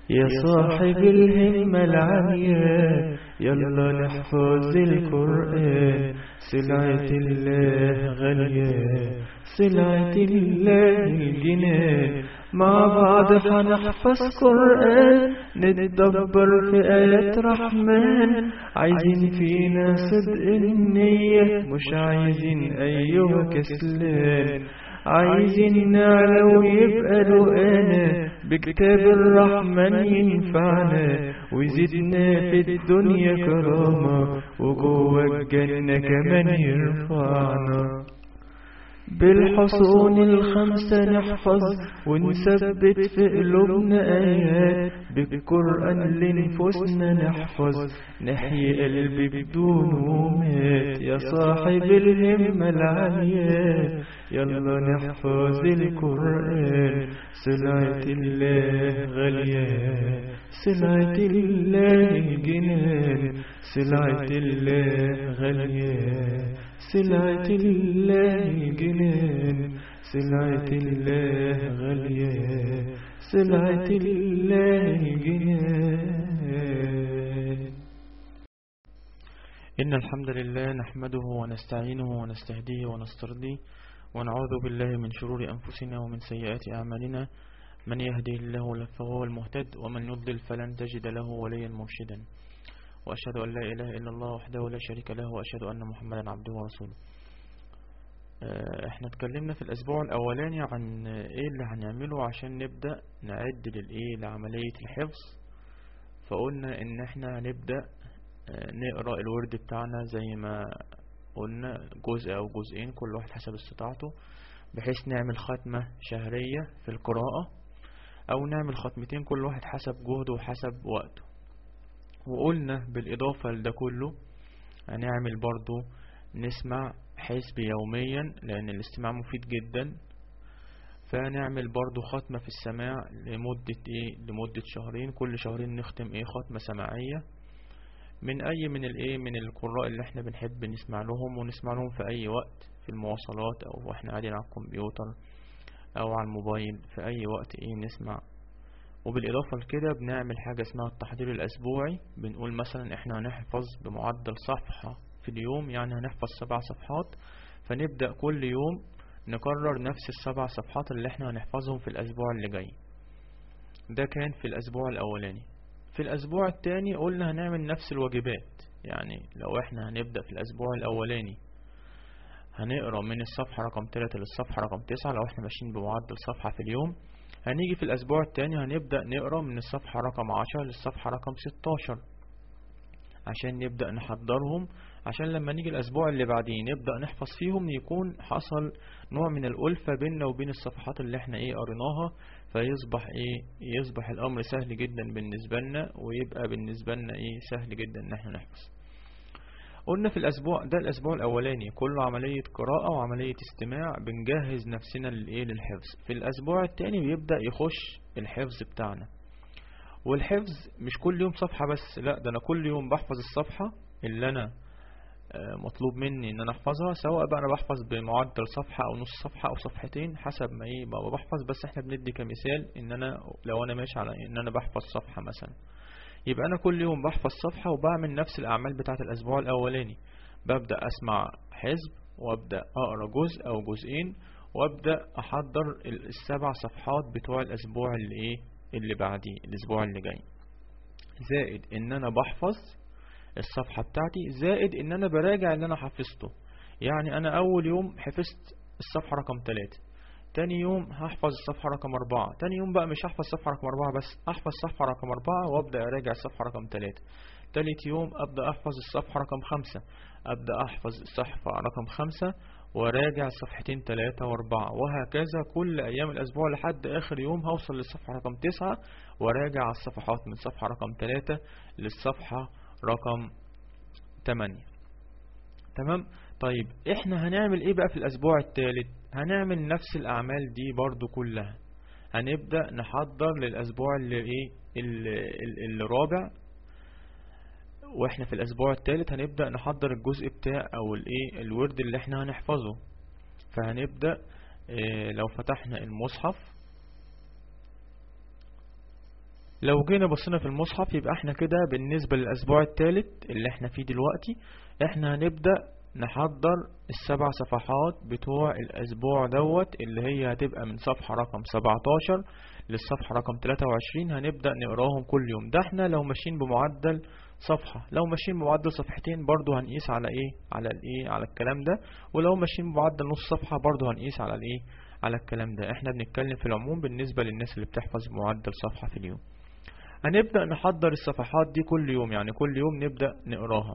يا صاحب الهمة العالية يلا نحفظ القرآن سلعة الله غالية سلعة الله الجنان مع بعض هنحفظ قرآن نتدبر في آيات رحمن عايزين فينا صدق النية مش عايزين أيها كسلان عايزين نعلى ويبقى رؤانا بكتاب الرحمن ينفعنا ويزيدنا في الدنيا كرامة وجوه الجنة كمان يرفعنا بالحصون الخمسة نحفظ ونثبت في قلوبنا آيات بالقرآن لنفوسنا نحفظ نحيي قلبي بدون ومات يا صاحب الهمة العالية يلا نحفظ القرآن سلعة الله غالية سلعة الله الجنان سلعة الله غالية سلعة الله جنان سلعة الله غالية سلعة الله جنان إن الحمد لله نحمده ونستعينه ونستهديه ونسترضيه ونعوذ بالله من شرور أنفسنا ومن سيئات أعمالنا من يهدي الله فهو المهتد ومن يضلل فلن تجد له وليا مرشدا وأشهد أن لا إله إلا الله وحده لا شريك له وأشهد أن محمدا عبده ورسوله احنا اتكلمنا في الأسبوع الأولاني عن ايه اللي هنعمله عشان نبدأ نعد للإيه لعملية الحفظ فقلنا ان احنا هنبدأ نقرأ الورد بتاعنا زي ما قلنا جزء أو جزئين كل واحد حسب استطاعته بحيث نعمل ختمة شهرية في القراءة أو نعمل ختمتين كل واحد حسب جهده وحسب وقته وقلنا بالإضافة لده كله هنعمل برضو نسمع حسب يوميا لأن الاستماع مفيد جدا فنعمل برضو ختمة في السماع لمدة ايه لمدة شهرين كل شهرين نختم ايه ختمة سماعية من اي من الايه من القراء اللي احنا بنحب نسمع لهم ونسمع لهم في اي وقت في المواصلات او واحنا قاعدين على الكمبيوتر او على الموبايل في اي وقت ايه نسمع وبالإضافة لكده بنعمل حاجة اسمها التحضير الأسبوعي بنقول مثلا احنا هنحفظ بمعدل صفحة في اليوم يعني هنحفظ سبع صفحات فنبدأ كل يوم نكرر نفس السبع صفحات اللي احنا هنحفظهم في الأسبوع اللي جاي ده كان في الأسبوع الأولاني في الأسبوع التاني قلنا هنعمل نفس الواجبات يعني لو احنا هنبدأ في الأسبوع الأولاني هنقرأ من الصفحة رقم 3 للصفحة رقم 9 لو احنا ماشيين بمعدل صفحة في اليوم هنيجي في الأسبوع التاني هنبدأ نقرأ من الصفحة رقم 10 للصفحة رقم 16 عشان نبدأ نحضرهم عشان لما نيجي الأسبوع اللي بعدين نبدأ نحفظ فيهم يكون حصل نوع من الألفة بيننا وبين الصفحات اللي احنا ايه قريناها فيصبح ايه يصبح الأمر سهل جدا بالنسبة لنا ويبقى بالنسبة لنا ايه سهل جدا ان احنا نحفظ قلنا في الأسبوع ده الأسبوع الأولاني كله عملية قراءة وعملية استماع بنجهز نفسنا للإيه للحفظ في الأسبوع التاني بيبدأ يخش الحفظ بتاعنا والحفظ مش كل يوم صفحة بس لا ده أنا كل يوم بحفظ الصفحة اللي أنا مطلوب مني ان انا احفظها سواء بقى انا بحفظ بمعدل صفحة او نص صفحة او صفحتين حسب ما ايه بقى بحفظ بس احنا بندي كمثال ان انا لو انا ماشي على ان انا بحفظ صفحة مثلا يبقى انا كل يوم بحفظ صفحة وبعمل نفس الاعمال بتاعة الاسبوع الاولاني ببدأ اسمع حزب وابدأ اقرا جزء او جزئين وابدأ احضر السبع صفحات بتوع الاسبوع اللي ايه اللي بعديه الاسبوع اللي جاي زائد ان انا بحفظ الصفحة بتاعتي زائد ان انا براجع اللي انا حفظته يعني انا اول يوم حفظت الصفحة رقم 3 تاني يوم هحفظ الصفحة رقم 4 تاني يوم بقى مش هحفظ الصفحة رقم 4 بس احفظ الصفحة رقم 4 وابدأ اراجع الصفحة رقم 3 تالت يوم ابدأ احفظ الصفحة رقم 5 ابدأ احفظ الصفحة رقم 5 وراجع صفحتين 3 و4 وهكذا كل ايام الاسبوع لحد اخر يوم هوصل للصفحة رقم 9 وراجع الصفحات من صفحة رقم 3 للصفحة رقم 8 تمام طيب احنا هنعمل ايه بقى في الاسبوع الثالث هنعمل نفس الاعمال دي برضو كلها هنبدأ نحضر للاسبوع اللي ايه اللي رابع واحنا في الاسبوع الثالث هنبدأ نحضر الجزء بتاع او الايه الورد اللي احنا هنحفظه فهنبدأ اه لو فتحنا المصحف لو جينا بصينا في المصحف يبقى احنا كده بالنسبة للأسبوع الثالث اللي احنا فيه دلوقتي احنا هنبدأ نحضر السبع صفحات بتوع الأسبوع دوت اللي هي هتبقى من صفحة رقم 17 للصفحة رقم 23 هنبدأ نقراهم كل يوم ده احنا لو ماشيين بمعدل صفحة لو ماشيين بمعدل صفحتين برضو هنقيس على ايه على الايه على الكلام ده ولو ماشيين بمعدل نص صفحة برضو هنقيس على الايه على الكلام ده احنا بنتكلم في العموم بالنسبة للناس اللي بتحفظ بمعدل صفحة في اليوم هنبدأ نحضر الصفحات دي كل يوم يعني كل يوم نبدأ نقراها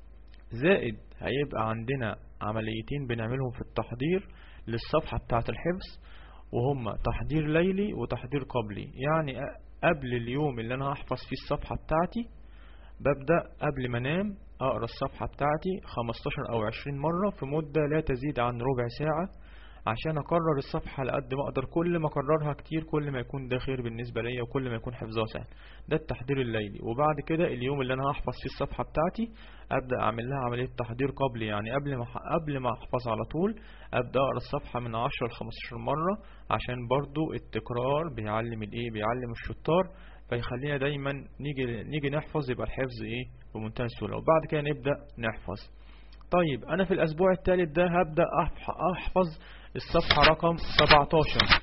زائد هيبقى عندنا عمليتين بنعملهم في التحضير للصفحة بتاعة الحفظ وهما تحضير ليلي وتحضير قبلي يعني قبل اليوم اللي انا هحفظ فيه الصفحة بتاعتي ببدأ قبل ما انام اقرا الصفحة بتاعتي 15 او 20 مرة في مدة لا تزيد عن ربع ساعة عشان اكرر الصفحة على قد ما اقدر كل ما اكررها كتير كل ما يكون ده خير بالنسبة ليا وكل ما يكون حفظها سهل ده التحضير الليلي وبعد كده اليوم اللي انا هحفظ فيه الصفحة بتاعتي ابدا اعمل لها عملية تحضير قبلي يعني قبل ما قبل ما احفظ على طول ابدا اقرا الصفحة من 10 ل 15 مرة عشان برضو التكرار بيعلم الايه بيعلم الشطار فيخلينا دايما نيجي نيجي نحفظ يبقى الحفظ ايه بمنتهى السهولة وبعد كده نبدا نحفظ طيب انا في الاسبوع الثالث ده هبدا احفظ الصفحة رقم 17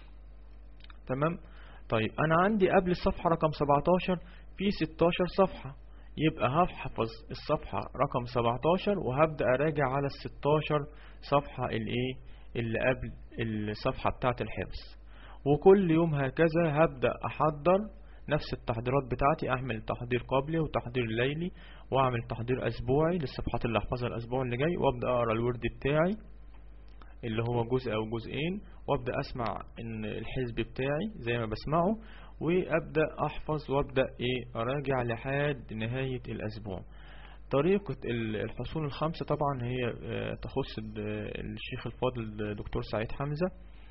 تمام طيب انا عندي قبل الصفحة رقم 17 في 16 صفحة يبقى هحفظ الصفحة رقم 17 وهبدأ اراجع على ال 16 صفحة الايه اللي قبل الصفحة بتاعة الحفظ وكل يوم هكذا هبدأ احضر نفس التحضيرات بتاعتي اعمل تحضير قبلي وتحضير ليلي واعمل تحضير اسبوعي للصفحات اللي احفظها الاسبوع اللي جاي وابدأ اقرا الورد بتاعي اللي هو جزء او جزئين وابدأ اسمع ان الحزب بتاعي زي ما بسمعه وابدأ احفظ وابدأ ايه اراجع لحد نهاية الاسبوع طريقة الحصول الخمسة طبعا هي تخص الشيخ الفاضل دكتور سعيد حمزة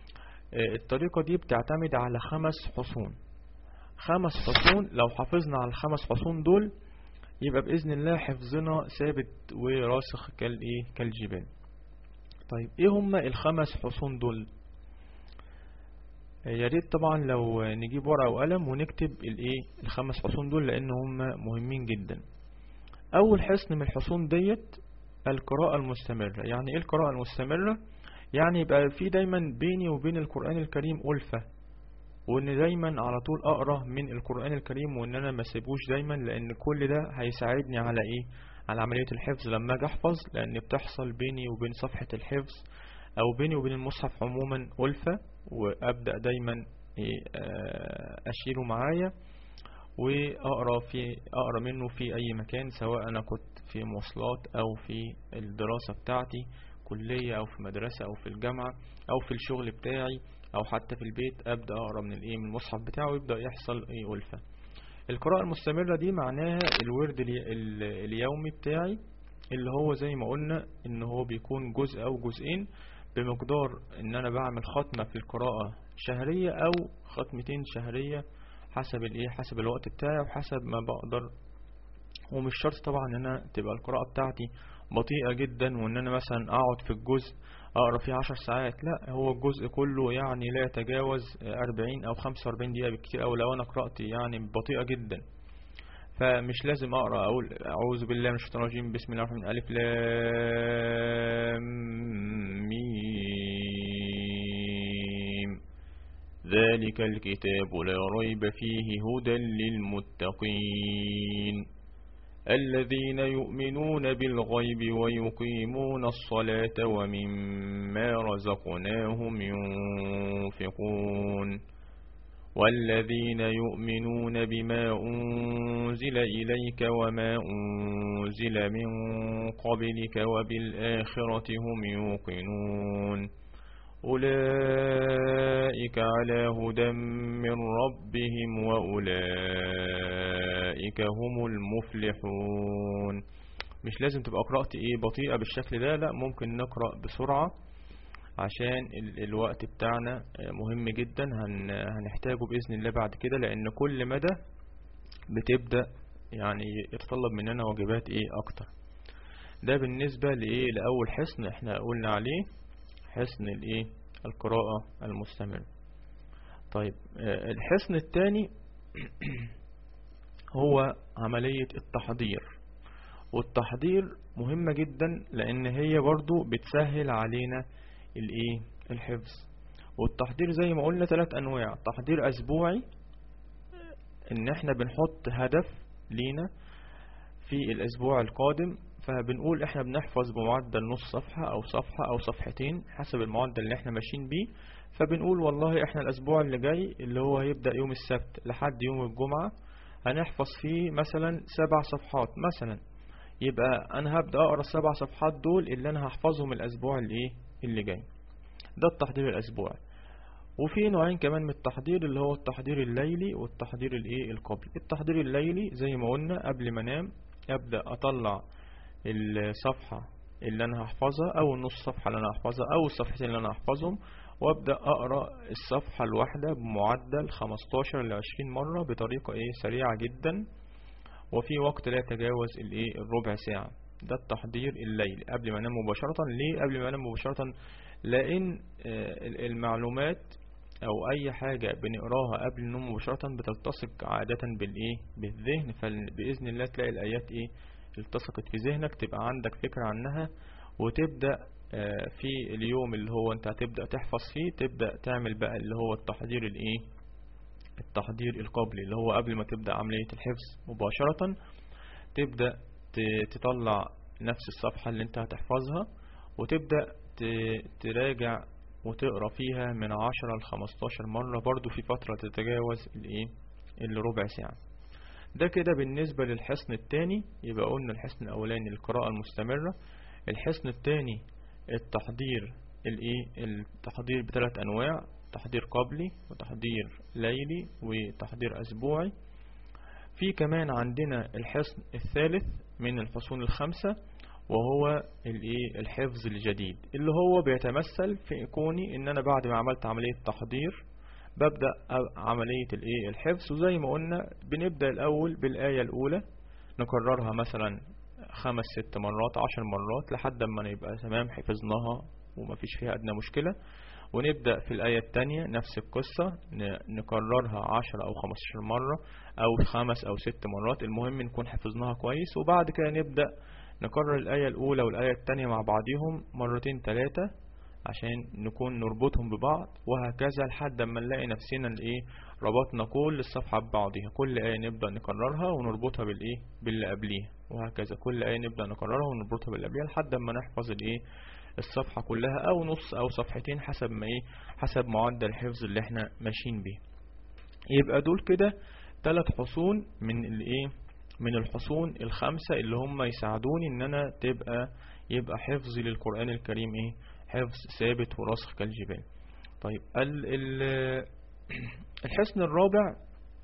الطريقة دي بتعتمد على خمس حصون خمس حصون لو حافظنا على الخمس حصون دول يبقى بإذن الله حفظنا ثابت وراسخ كالايه كالجبال طيب ايه هما الخمس حصون دول يا ريت طبعا لو نجيب ورقة وقلم ونكتب الايه الخمس حصون دول لان هما مهمين جدا اول حصن من الحصون ديت القراءة المستمرة يعني ايه القراءة المستمرة يعني يبقى في دايما بيني وبين القرآن الكريم ألفة وان دايما على طول اقرا من القرآن الكريم وان انا ما سيبوش دايما لان كل ده هيساعدني على ايه على عملية الحفظ لما اجي احفظ لان بتحصل بيني وبين صفحة الحفظ او بيني وبين المصحف عموما ألفة وابدأ دايما إيه اشيله معايا واقرا في اقرا منه في اي مكان سواء انا كنت في مواصلات او في الدراسة بتاعتي كلية او في مدرسة او في الجامعة او في الشغل بتاعي او حتى في البيت ابدا اقرا من الايه من المصحف بتاعه ويبدا يحصل ايه ألفة القراءة المستمرة دي معناها الورد اليومي بتاعي اللي هو زي ما قلنا ان هو بيكون جزء او جزئين بمقدار ان انا بعمل ختمة في القراءة شهرية او ختمتين شهرية حسب الايه حسب الوقت بتاعي وحسب ما بقدر ومش شرط طبعا ان انا تبقى القراءة بتاعتي بطيئة جدا وان انا مثلا اقعد في الجزء اقرا فيه عشر ساعات لا هو الجزء كله يعني لا يتجاوز 40 او 45 دقيقة بالكتير او لو انا قرأت يعني بطيئة جدا فمش لازم اقرا اقول اعوذ بالله من الشيطان الرجيم بسم الله الرحمن الرحيم الف لام ميم ذلك الكتاب لا ريب فيه هدى للمتقين الذين يؤمنون بالغيب ويقيمون الصلاة ومما رزقناهم ينفقون والذين يؤمنون بما أنزل إليك وما أنزل من قبلك وبالآخرة هم يوقنون أولئك على هدى من ربهم وأولئك هم المفلحون مش لازم تبقى قراءتي ايه بطيئة بالشكل ده لا ممكن نقرأ بسرعة عشان الوقت بتاعنا مهم جدا هنحتاجه بإذن الله بعد كده لأن كل مدى بتبدأ يعني يتطلب مننا واجبات ايه أكتر ده بالنسبة لإيه لأول حصن احنا قلنا عليه حصن الايه القراءة المستمرة طيب الحصن الثاني هو عملية التحضير والتحضير مهمة جدا لان هي برضو بتسهل علينا الايه الحفظ والتحضير زي ما قلنا ثلاث انواع تحضير اسبوعي ان احنا بنحط هدف لينا في الاسبوع القادم فبنقول احنا بنحفظ بمعدل نص صفحة او صفحة او صفحتين حسب المعدل اللي احنا ماشيين بيه فبنقول والله احنا الاسبوع اللي جاي اللي هو هيبدأ يوم السبت لحد يوم الجمعة هنحفظ فيه مثلا سبع صفحات مثلا يبقى انا هبدأ اقرا السبع صفحات دول اللي انا هحفظهم الاسبوع اللي ايه اللي جاي ده التحضير الاسبوعي وفي نوعين كمان من التحضير اللي هو التحضير الليلي والتحضير الايه القبلي التحضير الليلي زي ما قلنا قبل ما انام ابدا اطلع الصفحة اللي انا هحفظها او النص صفحة اللي انا هحفظها او الصفحتين اللي انا هحفظهم وابدا اقرا الصفحة الواحدة بمعدل 15 ل 20 مرة بطريقة ايه سريعة جدا وفي وقت لا يتجاوز الايه الربع ساعة ده التحضير الليلي قبل ما انام مباشرة ليه قبل ما انام مباشرة لان المعلومات او اي حاجة بنقراها قبل النوم مباشرة بتلتصق عادة بالايه بالذهن فباذن الله تلاقي الايات ايه التصقت في ذهنك تبقى عندك فكرة عنها وتبدأ في اليوم اللي هو انت هتبدأ تحفظ فيه تبدأ تعمل بقى اللي هو التحضير الايه التحضير القبلي اللي هو قبل ما تبدأ عملية الحفظ مباشرة تبدأ تطلع نفس الصفحة اللي انت هتحفظها وتبدأ تراجع وتقرا فيها من 10 ل 15 مرة برضو في فترة تتجاوز الايه الربع ساعة ده كده بالنسبة للحصن التاني يبقى قلنا الحصن الاولاني القراءة المستمرة الحصن التاني التحضير الايه التحضير بثلاث انواع تحضير قبلي وتحضير ليلي وتحضير اسبوعي في كمان عندنا الحصن الثالث من الحصون الخمسة وهو الايه الحفظ الجديد اللي هو بيتمثل في كوني ان انا بعد ما عملت عملية تحضير ببدأ عملية الايه الحفظ وزي ما قلنا بنبدأ الاول بالاية الاولى نكررها مثلا خمس ست مرات عشر مرات لحد ما نبقى تمام حفظناها ومفيش فيها ادنى مشكلة ونبدأ في الآية التانية نفس القصة نكررها عشر أو خمستاشر مرة أو خمس أو ست مرات المهم نكون حفظناها كويس وبعد كده نبدأ نكرر الآية الأولى والآية التانية مع بعضهم مرتين ثلاثة عشان نكون نربطهم ببعض وهكذا لحد ما نلاقي نفسنا الايه ربطنا كل الصفحة ببعضها كل آية نبدأ نكررها ونربطها بالايه باللي قبليها وهكذا كل آية نبدأ نكررها ونربطها باللي قبليها لحد ما نحفظ الايه الصفحة كلها او نص او صفحتين حسب ما ايه حسب معدل الحفظ اللي احنا ماشيين بيه يبقى دول كده ثلاث حصون من الايه من الحصون الخمسة اللي هم يساعدوني ان انا تبقى يبقى حفظي للقرآن الكريم ايه حفظ ثابت وراسخ كالجبال طيب ال ال الحصن الرابع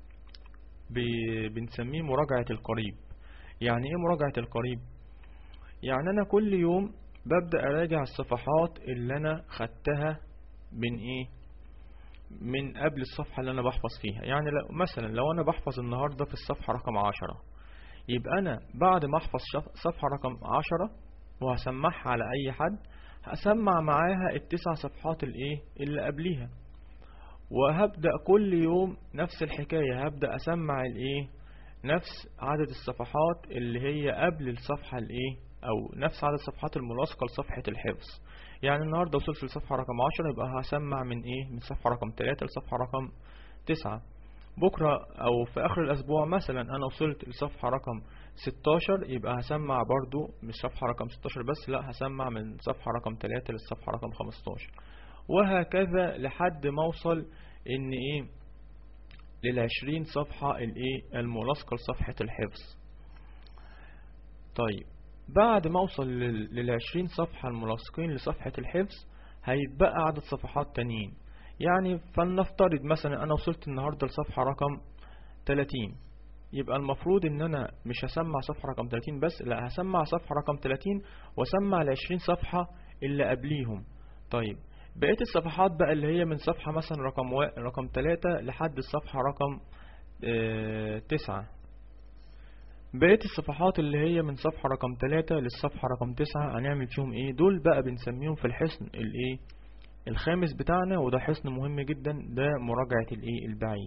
بنسميه مراجعة القريب يعني ايه مراجعة القريب يعني انا كل يوم ببدأ اراجع الصفحات اللي انا خدتها من ايه من قبل الصفحة اللي انا بحفظ فيها يعني لو مثلا لو انا بحفظ النهاردة في الصفحة رقم عشرة يبقى انا بعد ما احفظ صفحة رقم عشرة وهسمعها على اي حد هسمع معاها التسع صفحات الايه اللي قبليها وهبدأ كل يوم نفس الحكاية هبدأ اسمع الايه نفس عدد الصفحات اللي هي قبل الصفحة الايه او نفس عدد الصفحات الملاصقة لصفحة الحفظ يعني النهاردة وصلت لصفحة رقم عشرة يبقى هسمع من ايه من صفحة رقم تلاتة لصفحة رقم تسعة بكرة او في اخر الاسبوع مثلا انا وصلت لصفحة رقم 16 يبقى هسمع برضو مش صفحة رقم 16 بس لا هسمع من صفحة رقم 3 للصفحة رقم 15 وهكذا لحد ما اوصل ان ايه للعشرين صفحة الايه الملاصقة لصفحة الحفظ طيب بعد ما اوصل للعشرين صفحة الملاصقين لصفحة الحفظ هيتبقى عدد صفحات تانيين يعني فلنفترض مثلا انا وصلت النهاردة لصفحة رقم 30 يبقى المفروض ان انا مش هسمع صفحة رقم 30 بس لا هسمع صفحة رقم 30 واسمع ال 20 صفحة اللي قبليهم طيب بقية الصفحات بقى اللي هي من صفحة مثلا رقم و... رقم 3 لحد الصفحة رقم اه... 9 بقية الصفحات اللي هي من صفحة رقم 3 للصفحة رقم 9 هنعمل فيهم ايه دول بقى بنسميهم في الحصن الايه الخامس بتاعنا وده حصن مهم جدا ده مراجعة الايه البعيد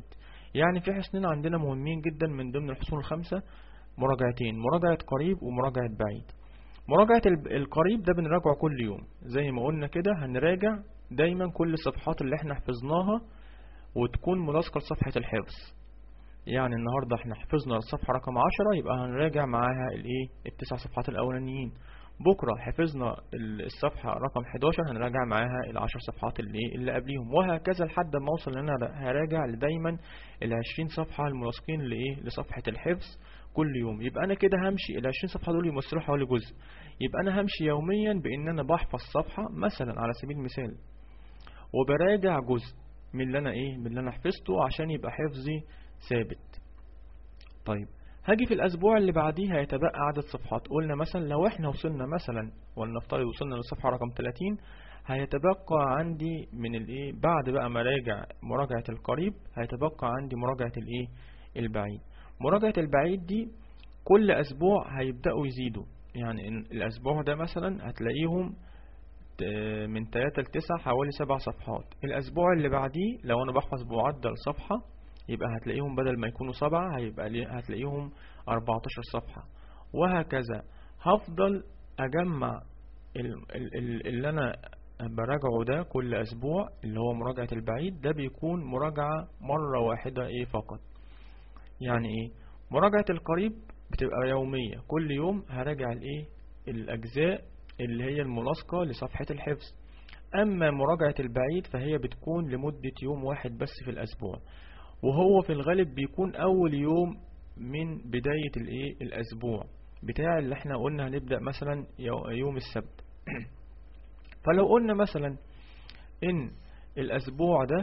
يعني في حصنين عندنا مهمين جدا من ضمن الحصون الخمسة مراجعتين مراجعة قريب ومراجعة بعيد مراجعة ال- القريب ده بنراجعه كل يوم زي ما قلنا كده هنراجع دايما كل الصفحات اللي احنا حفظناها وتكون ملاصقة لصفحة الحفظ يعني النهاردة احنا حفظنا الصفحة رقم عشرة يبقى هنراجع معاها الايه التسع صفحات الاولانيين بكرة حفظنا ال- الصفحة رقم 11 هنراجع معاها العشر صفحات اللي اللي قبليهم وهكذا لحد ما اوصل ان انا هراجع دايما العشرين صفحة الملاصقين لايه لصفحة الحفظ كل يوم يبقى انا كده همشي ال 20 صفحة دول يمثلوا حوالي جزء يبقى انا همشي يوميا بان انا بحفظ صفحة مثلا على سبيل المثال وبراجع جزء من اللي انا ايه من اللي انا حفظته عشان يبقى حفظي ثابت طيب هاجي في الاسبوع اللي بعديه هيتبقى عدد صفحات قلنا مثلا لو احنا وصلنا مثلا ولنفترض وصلنا للصفحة رقم 30 هيتبقى عندي من الايه بعد بقى مراجع مراجعة القريب هيتبقى عندي مراجعة الايه البعيد مراجعة البعيد دي كل اسبوع هيبدأوا يزيدوا يعني إن الاسبوع ده مثلا هتلاقيهم ت- من 3 ل 9 حوالي 7 صفحات الاسبوع اللي بعديه لو انا بحفظ بمعدل صفحة يبقى هتلاقيهم بدل ما يكونوا 7 هيبقى لي- هتلاقيهم 14 صفحة وهكذا هفضل اجمع ال- ال- ال- اللي انا براجعه ده كل اسبوع اللي هو مراجعة البعيد ده بيكون مراجعة مرة واحدة ايه فقط يعني ايه مراجعة القريب بتبقى يومية كل يوم هراجع الايه الاجزاء اللي هي الملاصقة لصفحة الحفظ اما مراجعة البعيد فهي بتكون لمدة يوم واحد بس في الاسبوع وهو في الغالب بيكون اول يوم من بداية الايه الاسبوع بتاع اللي احنا قلنا هنبدأ مثلا يو- يوم السبت فلو قلنا مثلا ان الاسبوع ده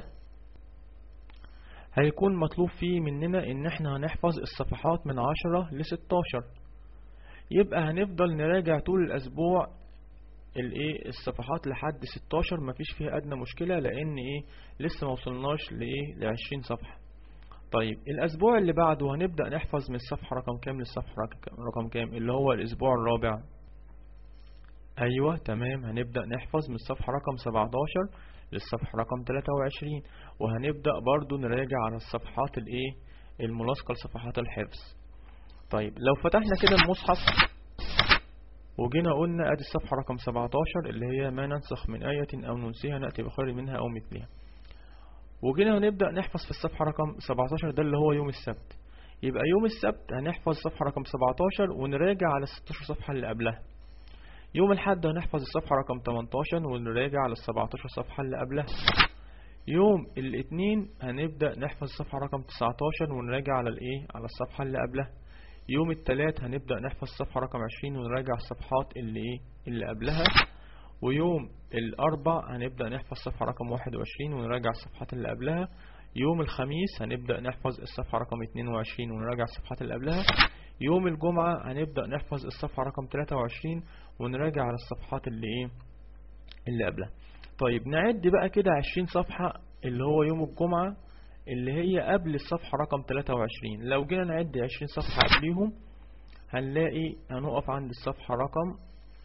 هيكون مطلوب فيه مننا ان احنا هنحفظ الصفحات من عشرة لستاشر يبقى هنفضل نراجع طول الاسبوع الايه الصفحات لحد 16 مفيش فيها ادنى مشكلة لان ايه لسه ما وصلناش لايه ل 20 صفحة طيب الاسبوع اللي بعده هنبدأ نحفظ من الصفحة رقم كام للصفحة رق- رقم كام اللي هو الاسبوع الرابع ايوه تمام هنبدأ نحفظ من الصفحة رقم 17 للصفحة رقم 23 وهنبدأ برضو نراجع على الصفحات الايه الملاصقة لصفحات الحفظ طيب لو فتحنا كده المصحف وجينا قلنا ادي الصفحة رقم 17 اللي هي ما ننسخ من آية او ننسيها نأتي بخير منها او مثلها وجينا هنبدأ نحفظ في الصفحة رقم 17 ده اللي هو يوم السبت يبقى يوم السبت هنحفظ صفحة رقم 17 ونراجع على ال 16 صفحة اللي قبلها يوم الحد هنحفظ الصفحة رقم 18 ونراجع على ال 17 صفحة اللي قبلها يوم الاثنين هنبدأ نحفظ الصفحة رقم 19 ونراجع على الايه على الصفحة اللي قبلها يوم الثلاث هنبدأ نحفظ الصفحة رقم 20 ونراجع الصفحات اللي ايه اللي قبلها ويوم الأربع هنبدأ نحفظ الصفحة رقم 21 ونراجع الصفحات اللي قبلها يوم الخميس هنبدأ نحفظ الصفحة رقم 22 ونراجع الصفحات اللي قبلها يوم الجمعة هنبدأ نحفظ الصفحة رقم 23 ونراجع على الصفحات اللي ايه اللي قبلها طيب نعد بقى كده 20 صفحة اللي هو يوم الجمعة اللي هي قبل الصفحة رقم 23 لو جينا نعد 20 صفحة قبليهم هنلاقي هنقف عند الصفحة رقم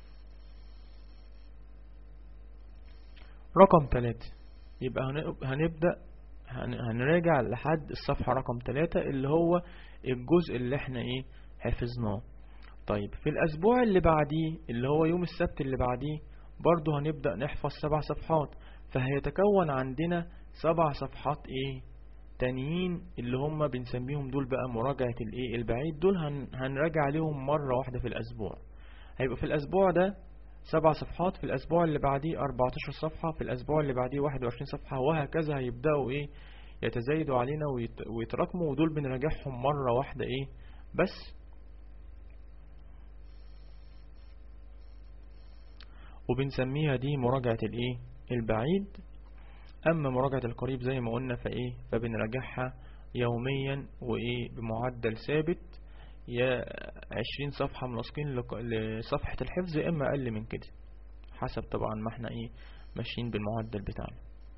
رقم 3 يبقى هن- هنبدأ هن- هنراجع لحد الصفحة رقم 3 اللي هو الجزء اللي احنا ايه حفظناه طيب في الأسبوع اللي بعديه اللي هو يوم السبت اللي بعديه برضو هنبدأ نحفظ سبع صفحات فهيتكون عندنا سبع صفحات ايه تانيين اللي هم بنسميهم دول بقى مراجعة الايه البعيد دول هن هنراجع عليهم مرة واحدة في الأسبوع هيبقى في الأسبوع ده سبع صفحات في الأسبوع اللي بعديه 14 صفحة في الأسبوع اللي بعديه 21 صفحة وهكذا هيبدأوا ايه يتزايدوا علينا ويت- ويتراكموا ودول بنراجعهم مرة واحدة ايه بس وبنسميها دي مراجعة الايه البعيد اما مراجعة القريب زي ما قلنا فايه فبنراجعها يوميا وايه بمعدل ثابت يا عشرين صفحة ملاصقين لق- لصفحة الحفظ يا اما اقل من كده حسب طبعا ما احنا ايه ماشيين بالمعدل بتاعنا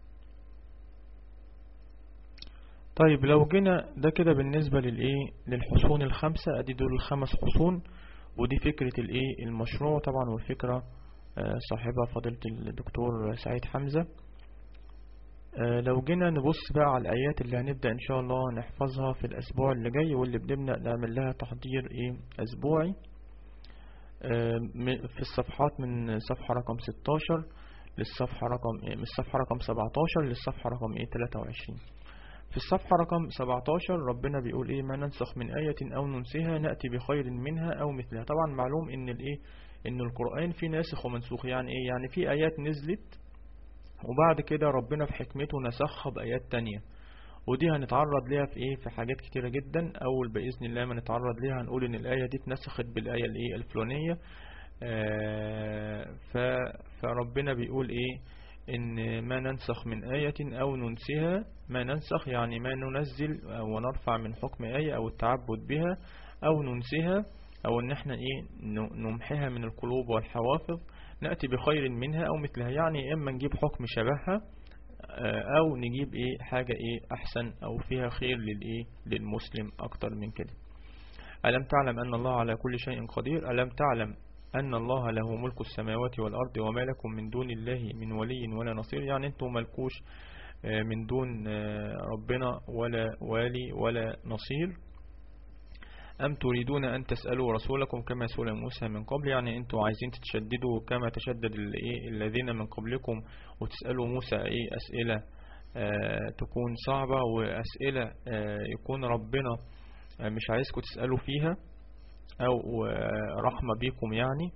طيب لو جينا ده كده بالنسبة للايه للحصون الخمسة ادي دول الخمس حصون ودي فكرة الايه المشروع طبعا والفكرة آه، صاحبها فضيلة الدكتور سعيد حمزة آه، لو جينا نبص بقى على الآيات اللي هنبدأ إن شاء الله نحفظها في الأسبوع اللي جاي واللي بنبدأ نعمل لها تحضير إيه أسبوعي آه، م- في الصفحات من صفحة رقم 16 للصفحة رقم إيه من الصفحة رقم 17 للصفحة رقم إيه 23 في الصفحة رقم 17 ربنا بيقول إيه ما ننسخ من آية أو ننسها نأتي بخير منها أو مثلها طبعا معلوم إن الإيه إن القرآن فيه ناسخ ومنسوخ يعني إيه يعني في آيات نزلت وبعد كده ربنا في حكمته نسخها بآيات تانية ودي هنتعرض ليها في ايه في حاجات كتيرة جدا اول بإذن الله ما نتعرض ليها هنقول ان الآية دي اتنسخت بالآية الايه الفلانية آه ف فربنا بيقول ايه ان ما ننسخ من آية او ننسها ما ننسخ يعني ما ننزل ونرفع من حكم آية او التعبد بها او ننسها او ان احنا ايه ن- نمحيها من القلوب والحوافظ نأتي بخير منها أو مثلها يعني إما نجيب حكم شبهها آه، أو نجيب إيه حاجة إيه أحسن أو فيها خير للإيه للمسلم أكتر من كده ألم تعلم أن الله على كل شيء قدير ألم تعلم أن الله له ملك السماوات والأرض وما لكم من دون الله من ولي ولا نصير يعني أنتم ملكوش آه، من دون آه، ربنا ولا والي ولا نصير أم تريدون أن تسألوا رسولكم كما سئل موسى من قبل يعني أنتوا عايزين تتشددوا كما تشدد ال- إيه الذين من قبلكم وتسألوا موسى إيه أسئلة آه تكون صعبة وأسئلة آه يكون ربنا آه مش عايزكم تسألوا فيها أو آه رحمة بيكم يعني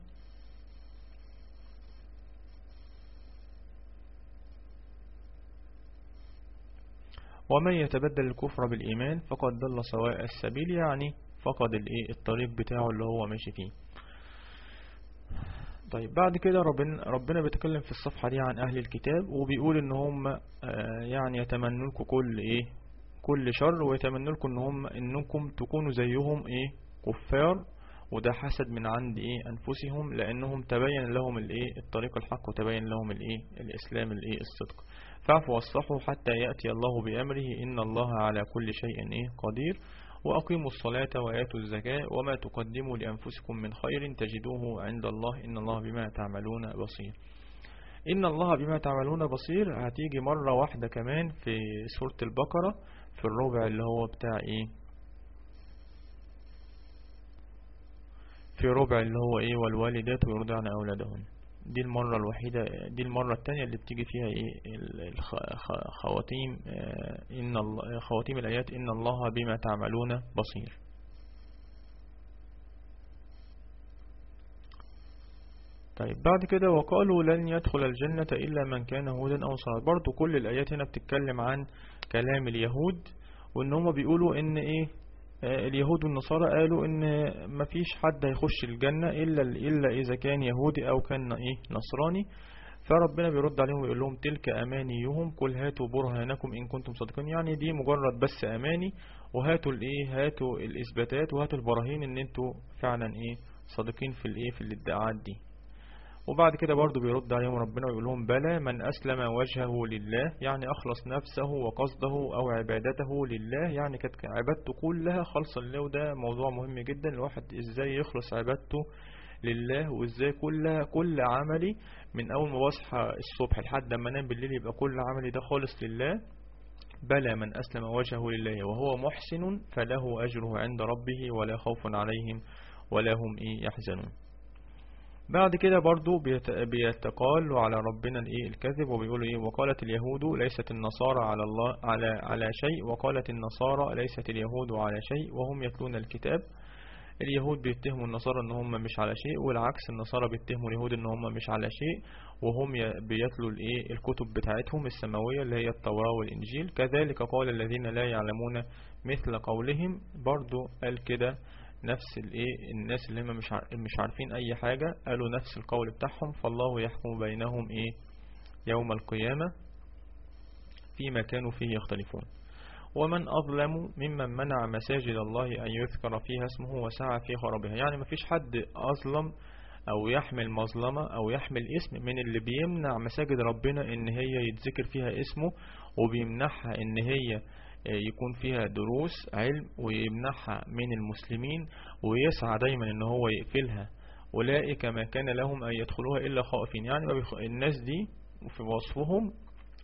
ومن يتبدل الكفر بالإيمان فقد ضل سواء السبيل يعني فقد الايه الطريق بتاعه اللي هو ماشي فيه طيب بعد كده ربنا ربنا بيتكلم في الصفحة دي عن أهل الكتاب وبيقول إن هم آه، يعني يتمنوا لكم كل إيه كل شر ويتمنوا لكم إن هم إنكم تكونوا زيهم إيه كفار وده حسد من عند إيه أنفسهم لأنهم تبين لهم الإيه الطريق الحق وتبين لهم الإيه الإسلام الإيه الصدق فاعفوا واصفحوا حتى يأتي الله بأمره إن الله على كل شيء إيه قدير وأقيموا الصلاة وآتوا الزكاة وما تقدموا لأنفسكم من خير تجدوه عند الله إن الله بما تعملون بصير إن الله بما تعملون بصير هتيجي مرة واحدة كمان في سورة البقرة في الربع اللي هو بتاع إيه في ربع اللي هو إيه والوالدات يرضعن أولادهن دي المرة الوحيدة دي المرة التانية اللي بتيجي فيها ايه ال- الخ- خ- خواتيم آه، ان الله خواتيم الايات ان الله بما تعملون بصير طيب بعد كده وقالوا لن يدخل الجنة إلا من كان هودا أو صالحا برضو كل الآيات هنا بتتكلم عن كلام اليهود وإن هم بيقولوا إن إيه آه، اليهود والنصارى قالوا إن مفيش حد هيخش الجنة إلا إلا إذا كان يهودي أو كان إيه نصراني فربنا بيرد عليهم ويقول لهم تلك أمانيهم قل هاتوا برهانكم إن كنتم صادقين يعني دي مجرد بس أماني وهاتوا الإيه هاتوا الإثباتات وهاتوا البراهين إن أنتوا فعلا إيه صادقين في الإيه في الادعاءات دي وبعد كده برضو بيرد عليهم ربنا ويقول لهم بلى من أسلم وجهه لله يعني أخلص نفسه وقصده أو عبادته لله يعني كانت عبادته كلها خالصة لله وده موضوع مهم جدا الواحد إزاي يخلص عبادته لله وإزاي كل كل عملي من أول ما بصحى الصبح لحد ما انام بالليل يبقى كل عملي ده خالص لله بلى من أسلم وجهه لله وهو محسن فله أجره عند ربه ولا خوف عليهم ولا هم إيه يحزنون بعد كده برضو بيت- بيتقالوا على ربنا الايه الكذب وبيقولوا ايه وقالت اليهود ليست النصارى على الله على على شيء وقالت النصارى ليست اليهود على شيء وهم يتلون الكتاب اليهود بيتهموا النصارى ان هم مش على شيء والعكس النصارى بيتهموا اليهود ان هم مش على شيء وهم ي- بيتلوا الايه الكتب بتاعتهم السماويه اللي هي التوراه والانجيل كذلك قال الذين لا يعلمون مثل قولهم برضو قال كده نفس الايه الناس اللي هم مش عار- مش عارفين اي حاجة قالوا نفس القول بتاعهم فالله يحكم بينهم ايه يوم القيامة فيما كانوا فيه يختلفون ومن أظلم ممن منع مساجد الله أن يذكر فيها اسمه وسعى في خرابها يعني مفيش حد أظلم أو يحمل مظلمة أو يحمل اسم من اللي بيمنع مساجد ربنا إن هي يتذكر فيها اسمه وبيمنعها إن هي يكون فيها دروس علم ويمنعها من المسلمين ويسعى دايما ان هو يقفلها أولئك ما كان لهم أن يدخلوها إلا خائفين يعني ما بيخ... الناس دي في وصفهم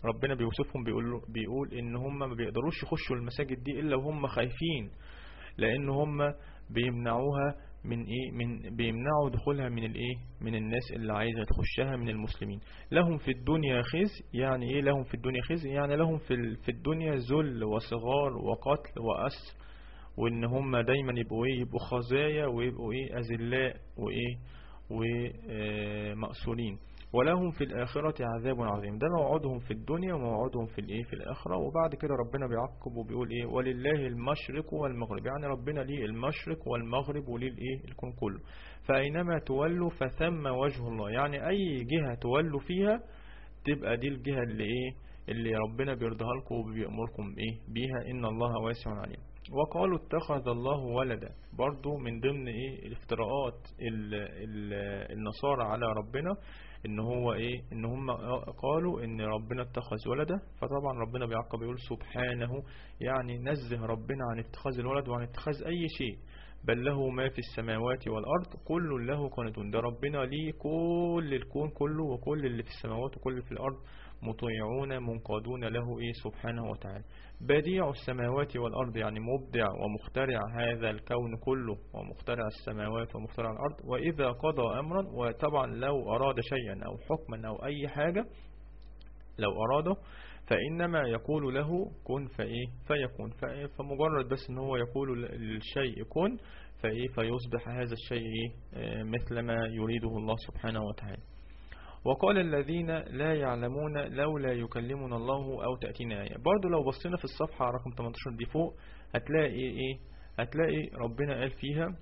ربنا بيوصفهم بيقول بيقول ان هم ما بيقدروش يخشوا المساجد دي الا وهم خايفين لان هم بيمنعوها من ايه من بيمنعوا دخولها من الايه من الناس اللي عايزه تخشها من المسلمين لهم في الدنيا خزي يعني ايه لهم في الدنيا خزي يعني لهم في ال- في الدنيا ذل وصغار وقتل واسر وان هم دايما يبقوا ايه يبقوا خزايا ويبقوا ايه اذلاء وايه ومأسورين ولهم في الآخرة عذاب عظيم ده موعدهم في الدنيا وموعدهم في الايه في الآخرة وبعد كده ربنا بيعقب وبيقول ايه ولله المشرق والمغرب يعني ربنا ليه المشرق والمغرب وليه الايه الكون كله فأينما تولوا فثم وجه الله يعني أي جهة تولوا فيها تبقى دي الجهة اللي ايه اللي ربنا بيرضاها لكم وبيأمركم ايه بيها إن الله واسع عليم وقالوا اتخذ الله ولدا برضو من ضمن ايه الافتراءات ال ال النصارى على ربنا ان هو ايه ان هم قالوا ان ربنا اتخذ ولدا فطبعا ربنا بيعقب يقول سبحانه يعني نزه ربنا عن اتخاذ الولد وعن اتخاذ اي شيء بل له ما في السماوات والارض كل له قانتون ده ربنا ليه كل الكون كله وكل اللي في السماوات وكل اللي في الارض مطيعون منقادون له ايه سبحانه وتعالى بديع السماوات والأرض يعني مبدع ومخترع هذا الكون كله ومخترع السماوات ومخترع الأرض وإذا قضى أمرا وطبعا لو أراد شيئا أو حكما أو أي حاجة لو أراده فإنما يقول له كن فإيه فيكون فإيه فمجرد بس إن هو يقول للشيء كن فإيه فيصبح هذا الشيء إيه مثل ما يريده الله سبحانه وتعالى وقال الذين لا يعلمون لولا يكلمنا الله أو تأتينا آية برضو لو بصينا في الصفحة رقم 18 دي فوق هتلاقي إيه إيه هتلاقي ربنا قال فيها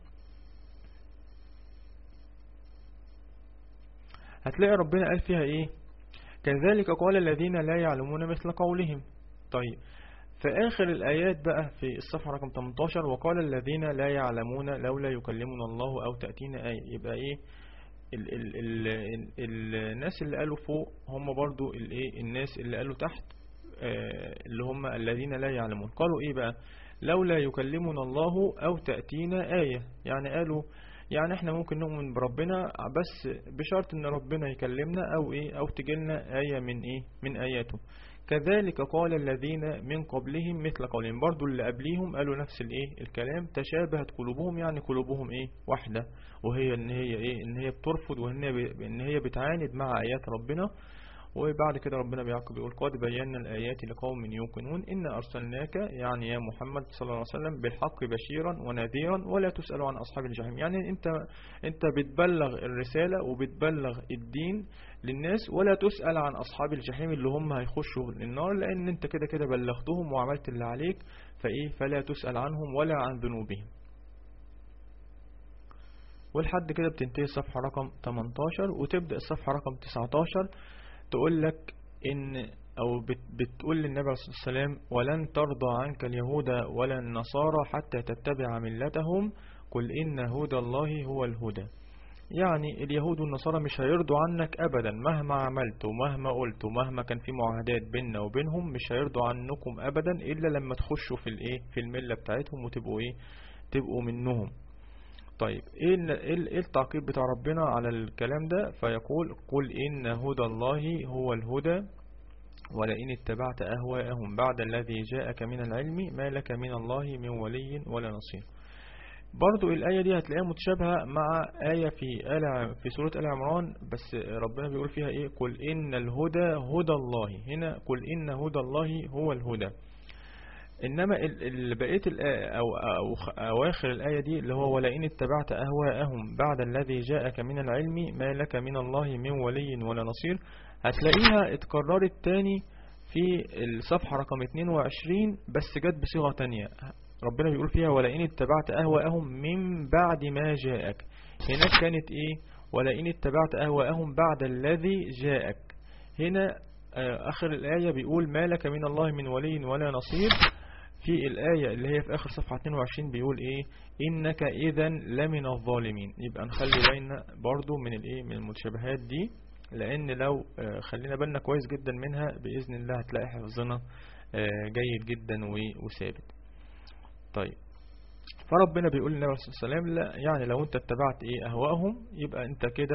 هتلاقي ربنا قال فيها إيه كذلك قال الذين لا يعلمون مثل قولهم طيب في آخر الآيات بقى في الصفحة رقم 18 وقال الذين لا يعلمون لولا يكلمنا الله أو تأتينا آية يبقى إيه ال ال ال ال الناس اللي قالوا فوق هم برضو الايه الناس اللي قالوا تحت آه اللي هم الذين لا يعلمون قالوا ايه بقى لولا يكلمنا الله او تأتينا آية يعني قالوا يعني احنا ممكن نؤمن بربنا بس بشرط ان ربنا يكلمنا او ايه او تجيلنا آية من ايه من آياته كذلك قال الذين من قبلهم مثل قولهم برضو اللي قبليهم قالوا نفس الايه الكلام تشابهت قلوبهم يعني قلوبهم ايه واحدة وهي ان هي ايه ان هي بترفض وان هي ان هي بتعاند مع ايات ربنا وبعد كده ربنا بيعقب يقول قد بينا الآيات لقوم يوقنون إن أرسلناك يعني يا محمد صلى الله عليه وسلم بالحق بشيرا ونذيرا ولا تسأل عن أصحاب الجحيم يعني أنت أنت بتبلغ الرسالة وبتبلغ الدين للناس ولا تسأل عن أصحاب الجحيم اللي هم هيخشوا النار لأن أنت كده كده بلغتهم وعملت اللي عليك فإيه فلا تسأل عنهم ولا عن ذنوبهم ولحد كده بتنتهي الصفحة رقم 18 وتبدأ الصفحة رقم 19 تقول لك ان او بتقول للنبي عليه الصلاة والسلام ولن ترضى عنك اليهود ولا النصارى حتى تتبع ملتهم قل ان هدى الله هو الهدى يعني اليهود والنصارى مش هيرضوا عنك ابدا مهما عملت ومهما قلت ومهما كان في معاهدات بيننا وبينهم مش هيرضوا عنكم ابدا الا لما تخشوا في الايه في المله بتاعتهم وتبقوا ايه تبقوا منهم طيب ايه ايه التعقيب بتاع ربنا على الكلام ده فيقول قل ان هدى الله هو الهدى ولئن اتبعت اهواءهم بعد الذي جاءك من العلم ما لك من الله من ولي ولا نصير برضو الآية دي هتلاقيها متشابهة مع آية في آل في سورة آل عمران بس ربنا بيقول فيها إيه قل إن الهدى هدى الله هنا قل إن هدى الله هو الهدى إنما بقية الآية أو, أو أواخر الآية دي اللي هو ولئن اتبعت أهواءهم بعد الذي جاءك من العلم ما لك من الله من ولي ولا نصير هتلاقيها اتكررت تاني في الصفحة رقم 22 بس جت بصيغة تانية ربنا بيقول فيها ولئن اتبعت أهواءهم من بعد ما جاءك هناك كانت إيه ولئن اتبعت أهواءهم بعد الذي جاءك هنا آخر الآية بيقول ما لك من الله من ولي ولا نصير في الآية اللي هي في آخر صفحة 22 بيقول إيه إنك إذا لمن الظالمين يبقى نخلي بالنا برضو من الإيه من المتشابهات دي لأن لو خلينا بالنا كويس جدا منها بإذن الله هتلاقي حفظنا جيد جدا وثابت طيب فربنا بيقول للنبي صلى الله عليه وسلم لا يعني لو انت اتبعت ايه اهواءهم يبقى انت كده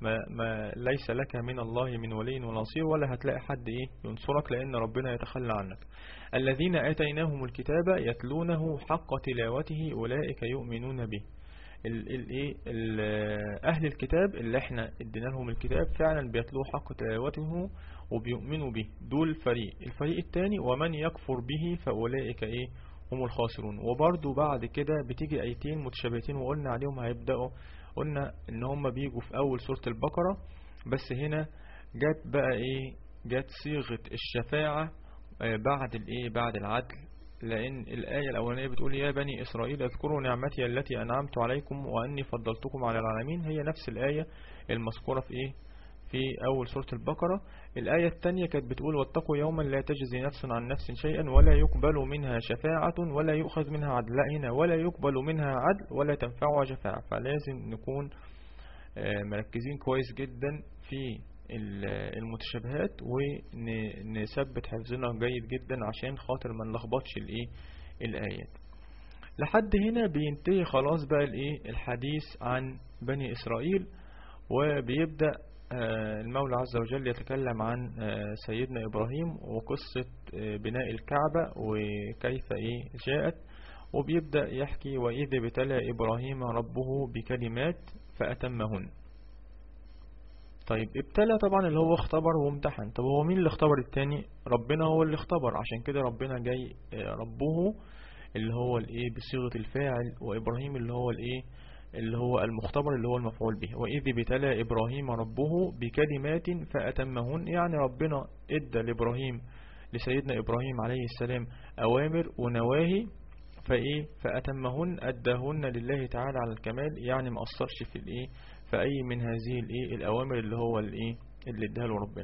ما, ما ليس لك من الله من ولي ولا نصير ولا هتلاقي حد ايه ينصرك لان ربنا يتخلى عنك الذين اتيناهم الكتاب يتلونه حق تلاوته اولئك يؤمنون به ال ال ايه ال اهل الكتاب اللي احنا ادينا لهم الكتاب فعلا بيتلوه حق تلاوته وبيؤمنوا به دول فريق الفريق الثاني ومن يكفر به فاولئك ايه هم الخاسرون وبرضو بعد كده بتيجي ايتين متشابهتين وقلنا عليهم هيبدأوا قلنا ان هم بيجوا في اول سورة البقرة بس هنا جت بقى ايه جت صيغة الشفاعة بعد الايه بعد العدل لان الآية الاولانية بتقول يا بني اسرائيل اذكروا نعمتي التي انعمت عليكم واني فضلتكم على العالمين هي نفس الآية المذكورة في ايه في أول سورة البقرة الآية الثانية كانت بتقول واتقوا يوما لا تجزي نفس عن نفس شيئا ولا يقبل منها شفاعة ولا يؤخذ منها عدل هنا ولا يقبل منها عدل ولا تنفعها شفاعة فلازم نكون مركزين كويس جدا في المتشابهات ونثبت حفظنا جيد جدا عشان خاطر ما نلخبطش الايه الآيات لحد هنا بينتهي خلاص بقى الايه الحديث عن بني إسرائيل وبيبدأ المولى عز وجل يتكلم عن سيدنا إبراهيم وقصة بناء الكعبة وكيف إيه جاءت وبيبدأ يحكي وإذ ابتلى إبراهيم ربه بكلمات فأتمهن طيب ابتلى طبعا اللي هو اختبر وامتحن طب هو مين اللي اختبر التاني ربنا هو اللي اختبر عشان كده ربنا جاي ربه اللي هو الايه بصيغة الفاعل وإبراهيم اللي هو الايه اللي هو المختبر اللي هو المفعول به وإذ ابتلى إبراهيم ربه بكلمات فأتمهن يعني ربنا ادى لإبراهيم لسيدنا إبراهيم عليه السلام أوامر ونواهي فإيه فأتمهن أداهن لله تعالى على الكمال يعني ما أثرش في الإيه في أي من هذه الإيه الأوامر اللي هو الإيه اللي اداها له ربنا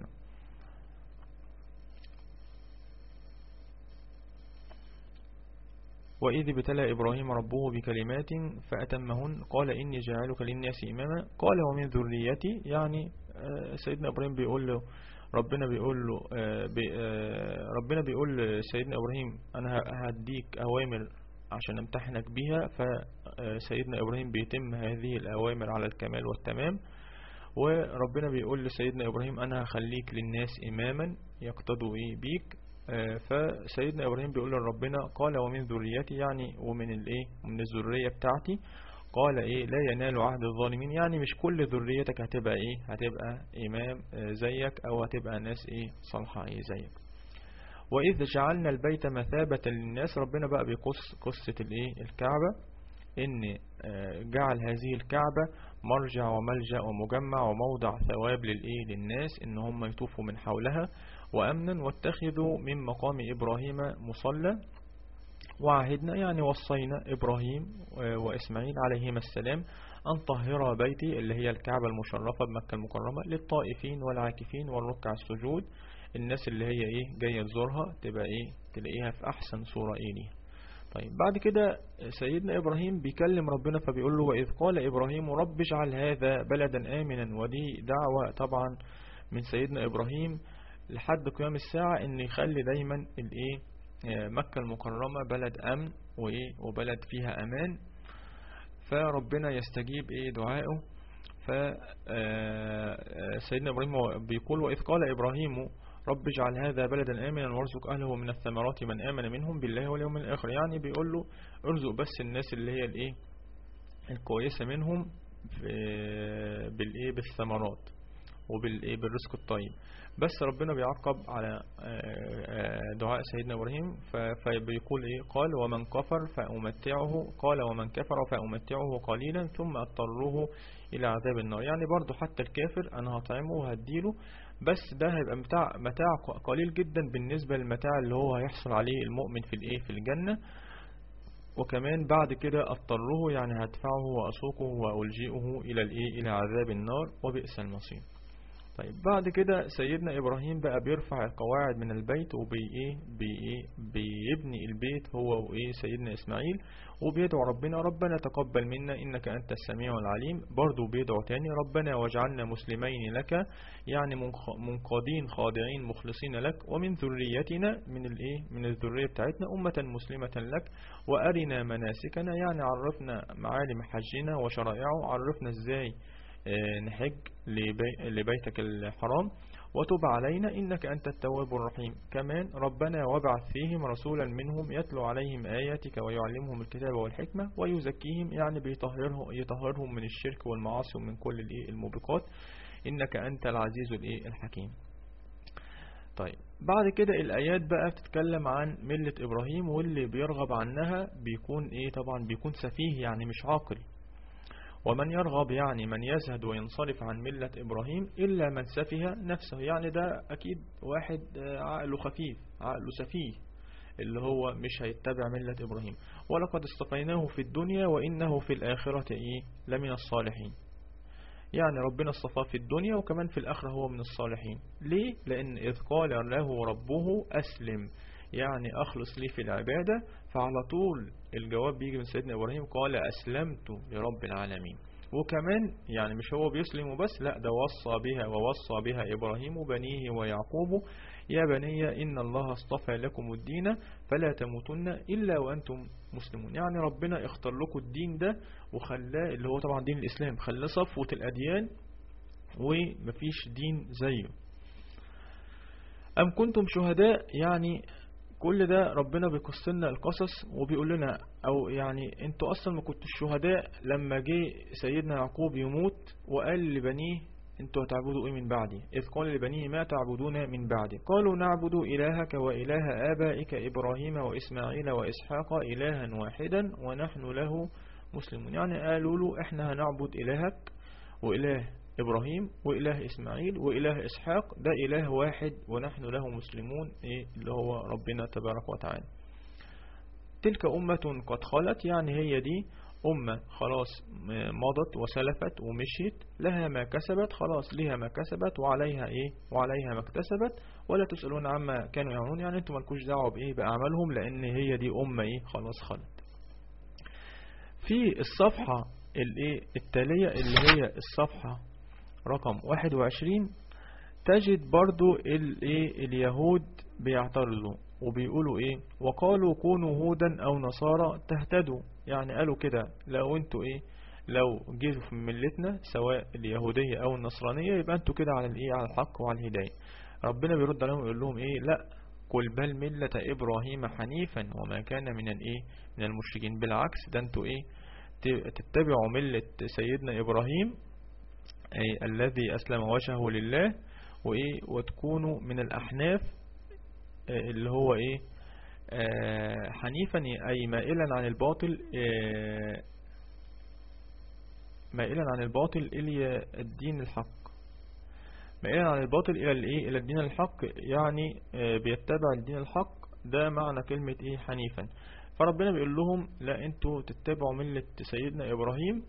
وإذ ابتلى إبراهيم ربه بكلمات فأتمهن قال إني جاعلك للناس إماما قال ومن ذريتي يعني سيدنا إبراهيم بيقول له ربنا بيقول له ربنا بيقول لسيدنا إبراهيم أنا هديك أوامر عشان امتحنك بيها فسيدنا إبراهيم بيتم هذه الأوامر على الكمال والتمام وربنا بيقول لسيدنا إبراهيم أنا هخليك للناس إماما يقتدوا إيه بيك فسيدنا إبراهيم بيقول لربنا قال ومن ذريتي يعني ومن الايه من الذرية بتاعتي قال ايه لا ينال عهد الظالمين يعني مش كل ذريتك هتبقى ايه هتبقى امام زيك او هتبقى ناس ايه صالحة ايه زيك واذ جعلنا البيت مثابة للناس ربنا بقى بيقص قصة الايه الكعبة ان جعل هذه الكعبة مرجع وملجأ ومجمع وموضع ثواب للايه للناس ان هم يطوفوا من حولها وأمنا واتخذوا من مقام إبراهيم مصلى وعهدنا يعني وصينا إبراهيم وإسماعيل عليهما السلام أن طهر بيتي اللي هي الكعبة المشرفة بمكة المكرمة للطائفين والعاكفين والركع السجود الناس اللي هي إيه جاية تزورها تبقى إيه تلاقيها في أحسن صورة إيه ليها طيب بعد كده سيدنا إبراهيم بيكلم ربنا فبيقول له وإذ قال إبراهيم رب اجعل هذا بلدا آمنا ودي دعوة طبعا من سيدنا إبراهيم لحد قيام الساعة ان يخلي دايما الايه مكة المكرمة بلد امن وايه وبلد فيها امان فربنا يستجيب ايه دعائه ف سيدنا ابراهيم بيقول واذ قال ابراهيم رب اجعل هذا بلدا امنا وارزق اهله من الثمرات من امن منهم بالله واليوم الاخر يعني بيقول له ارزق بس الناس اللي هي الايه الكويسة منهم بالايه بالثمرات وبالايه بالرزق الطيب بس ربنا بيعقب على دعاء سيدنا إبراهيم فبيقول إيه قال ومن كفر فأمتعه قال ومن كفر فأمتعه قليلا ثم أضطره إلى عذاب النار يعني برضو حتى الكافر أنا هطعمه وهديله بس ده هيبقى متاع, متاع قليل جدا بالنسبة للمتاع اللي هو هيحصل عليه المؤمن في الإيه في الجنة وكمان بعد كده أضطره يعني هدفعه وأسوقه وألجئه إلى الإيه إلى عذاب النار وبئس المصير طيب بعد كده سيدنا إبراهيم بقى بيرفع القواعد من البيت وبي إيه بي إيه بيبني البيت هو وإيه سيدنا إسماعيل وبيدعو ربنا ربنا تقبل منا إنك أنت السميع العليم برضو بيدعو تاني ربنا واجعلنا مسلمين لك يعني منقادين خاضعين مخلصين لك ومن ذريتنا من الإيه من الذرية بتاعتنا أمة مسلمة لك وأرنا مناسكنا يعني عرفنا معالم حجنا وشرائعه عرفنا إزاي آه، نحج لبي- لبيتك الحرام وتب علينا إنك أنت التواب الرحيم كمان ربنا وابعث فيهم رسولا منهم يتلو عليهم آياتك ويعلمهم الكتاب والحكمة ويزكيهم يعني بيطهرهم يطهرهم من الشرك والمعاصي ومن كل الإيه الموبقات إنك أنت العزيز الإيه الحكيم طيب بعد كده الآيات بقى بتتكلم عن ملة إبراهيم واللي بيرغب عنها بيكون إيه طبعا بيكون سفيه يعني مش عاقل ومن يرغب يعني من يزهد وينصرف عن ملة إبراهيم إلا من سفه نفسه يعني ده أكيد واحد آه، عقله خفيف عقله سفيه اللي هو مش هيتبع ملة إبراهيم ولقد اصطفيناه في الدنيا وإنه في الآخرة إيه لمن الصالحين يعني ربنا اصطفاه في الدنيا وكمان في الآخرة هو من الصالحين ليه؟ لأن إذ قال له ربه أسلم يعني أخلص لي في العبادة فعلى طول الجواب بيجي من سيدنا إبراهيم قال أسلمت لرب العالمين وكمان يعني مش هو بيسلم وبس لا ده وصى بها ووصى بها إبراهيم بنيه ويعقوب يا بني إن الله اصطفى لكم الدين فلا تموتن إلا وأنتم مسلمون يعني ربنا اختار لكم الدين ده وخلاه اللي هو طبعا دين الإسلام خلاه صفوة الأديان ومفيش دين زيه أم كنتم شهداء يعني كل ده ربنا بيقص لنا القصص وبيقول لنا او يعني انتوا اصلا ما كنتوش شهداء لما جه سيدنا يعقوب يموت وقال لبنيه انتوا هتعبدوا ايه من بعدي اذ قال لبنيه ما تعبدون من بعدي قالوا نعبد الهك واله ابائك ابراهيم واسماعيل واسحاق الها واحدا ونحن له مسلمون يعني قالوا له احنا هنعبد الهك واله إبراهيم وإله إسماعيل وإله إسحاق ده إله واحد ونحن له مسلمون إيه اللي هو ربنا تبارك وتعالى تلك أمة قد خلت يعني هي دي أمة خلاص مضت وسلفت ومشيت لها ما كسبت خلاص لها ما كسبت وعليها إيه وعليها ما اكتسبت ولا تسألون عما كانوا يعملون يعني انتم مالكوش دعوة بإيه بأعمالهم لأن هي دي أمة إيه خلاص خلت في الصفحة الايه التالية اللي هي الصفحة رقم 21 تجد برضو الايه اليهود بيعترضوا وبيقولوا ايه وقالوا كونوا هودا او نصارى تهتدوا يعني قالوا كده لو انتوا ايه لو جيتوا في ملتنا سواء اليهودية او النصرانية يبقى انتوا كده على الايه على الحق وعلى الهداية ربنا بيرد عليهم ويقول لهم ايه لا قل بل ملة ابراهيم حنيفا وما كان من الايه من المشركين بالعكس ده انتوا ايه تتبعوا ملة سيدنا ابراهيم أي الذي أسلم وجهه لله وإيه وتكونوا من الأحناف اللي هو إيه آه حنيفا أي مائلا عن الباطل آه مائلا عن الباطل إلى الدين الحق مائلا عن الباطل إلى الإيه إلى الدين الحق يعني آه بيتبع الدين الحق ده معنى كلمة إيه حنيفا فربنا بيقول لهم لا انتوا تتبعوا ملة سيدنا إبراهيم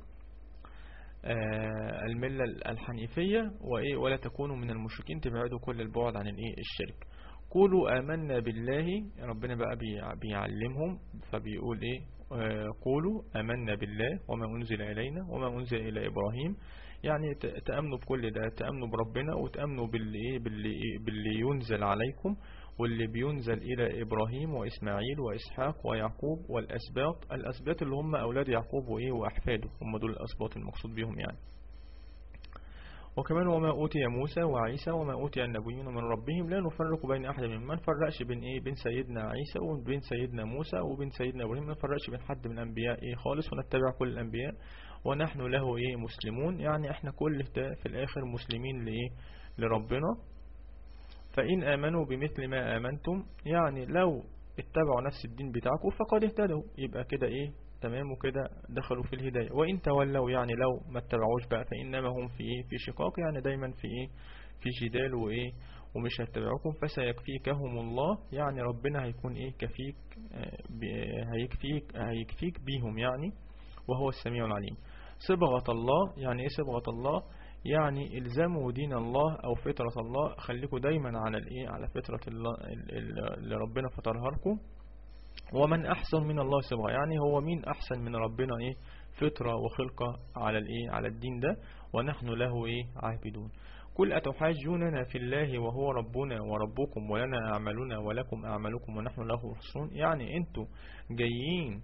آه الملة الحنيفية وإيه ولا تكونوا من المشركين تبعدوا كل البعد عن الإيه الشرك قولوا آمنا بالله ربنا بقى بيعلمهم فبيقول إيه آه قولوا آمنا بالله وما أنزل إلينا وما أنزل إلى إبراهيم يعني تأمنوا بكل ده تأمنوا بربنا وتأمنوا باللي, إيه باللي, إيه باللي ينزل عليكم واللي بينزل إلى إبراهيم وإسماعيل وإسحاق ويعقوب والأسباط الأسباط اللي هم أولاد يعقوب وإيه وأحفاده هم دول الأسباط المقصود بهم يعني وكمان وما أوتي موسى وعيسى وما أوتي النبيون من ربهم لا نفرق بين أحد منهم ما نفرقش بين إيه بين سيدنا عيسى وبين سيدنا موسى وبين سيدنا إبراهيم ما نفرقش بين حد من الأنبياء إيه خالص ونتبع كل الأنبياء ونحن له إيه مسلمون يعني إحنا كل ده في الآخر مسلمين لإيه لربنا فإن آمنوا بمثل ما آمنتم يعني لو اتبعوا نفس الدين بتاعكم فقد اهتدوا يبقى كده ايه تمام وكده دخلوا في الهداية وإن تولوا يعني لو ما اتبعوش بقى فإنما هم في ايه في شقاق يعني دايما في ايه في جدال وايه ومش هيتبعوكم فسيكفيكهم الله يعني ربنا هيكون ايه كفيك هيكفيك هيكفيك بيهم يعني وهو السميع العليم صبغة الله يعني ايه صبغة الله يعني الزموا دين الله او فطرة الله خليكم دايما على الايه على فطرة الله اللي ربنا فطرها لكم ومن احسن من الله صبغة يعني هو مين احسن من ربنا ايه فطرة وخلقة على الايه على الدين ده ونحن له ايه عابدون كل أتحاجوننا في الله وهو ربنا وربكم ولنا أعمالنا ولكم أعمالكم ونحن له محسنون يعني انتوا جايين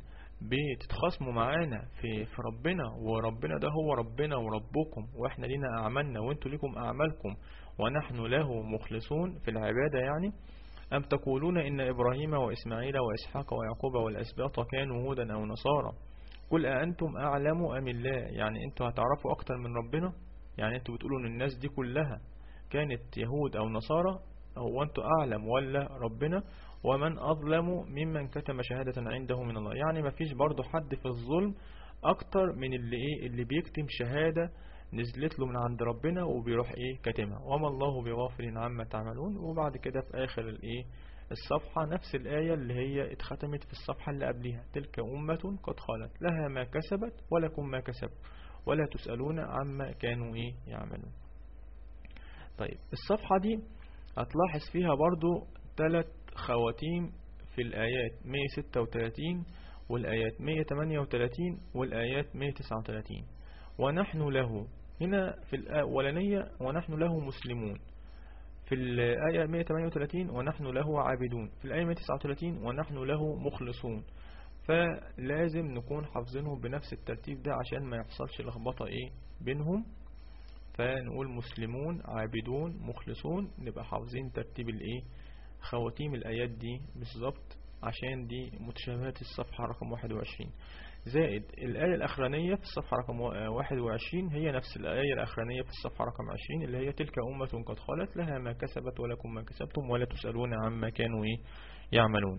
بتتخاصموا معانا في في ربنا وربنا ده هو ربنا وربكم واحنا لينا اعمالنا وانتوا ليكم اعمالكم ونحن له مخلصون في العبادة يعني أم تقولون إن إبراهيم وإسماعيل وإسحاق ويعقوب والأسباط كانوا هودا أو نصارى قل أأنتم أعلم أم الله يعني أنتوا هتعرفوا أكتر من ربنا يعني أنتوا بتقولوا إن الناس دي كلها كانت يهود أو نصارى هو أنتوا أعلم ولا ربنا ومن أظلم ممن كتم شهادة عنده من الله يعني ما فيش برضو حد في الظلم أكتر من اللي إيه اللي بيكتم شهادة نزلت له من عند ربنا وبيروح إيه كاتمها وما الله بغافل عما تعملون وبعد كده في آخر الإيه الصفحة نفس الآية اللي هي اتختمت في الصفحة اللي قبلها تلك أمة قد خلت لها ما كسبت ولكم ما كسبت ولا تسألون عما كانوا إيه يعملون طيب الصفحة دي هتلاحظ فيها برضو ثلاث خواتيم في الآيات 136 والآيات 138 والآيات 139 ونحن له هنا في الأولانية ونحن له مسلمون في الآية 138 ونحن له عابدون في الآية 139 ونحن له مخلصون فلازم نكون حافظينهم بنفس الترتيب ده عشان ما يحصلش لخبطة ايه بينهم فنقول مسلمون عابدون مخلصون نبقى حافظين ترتيب الايه خواتيم الآيات دي بالظبط عشان دي متشابهات الصفحة رقم 21 زائد الآية الأخرانية في الصفحة رقم 21 هي نفس الآية الأخرانية في الصفحة رقم 20 اللي هي تلك أمة قد خلت لها ما كسبت ولكم ما كسبتم ولا تسألون عما كانوا إيه يعملون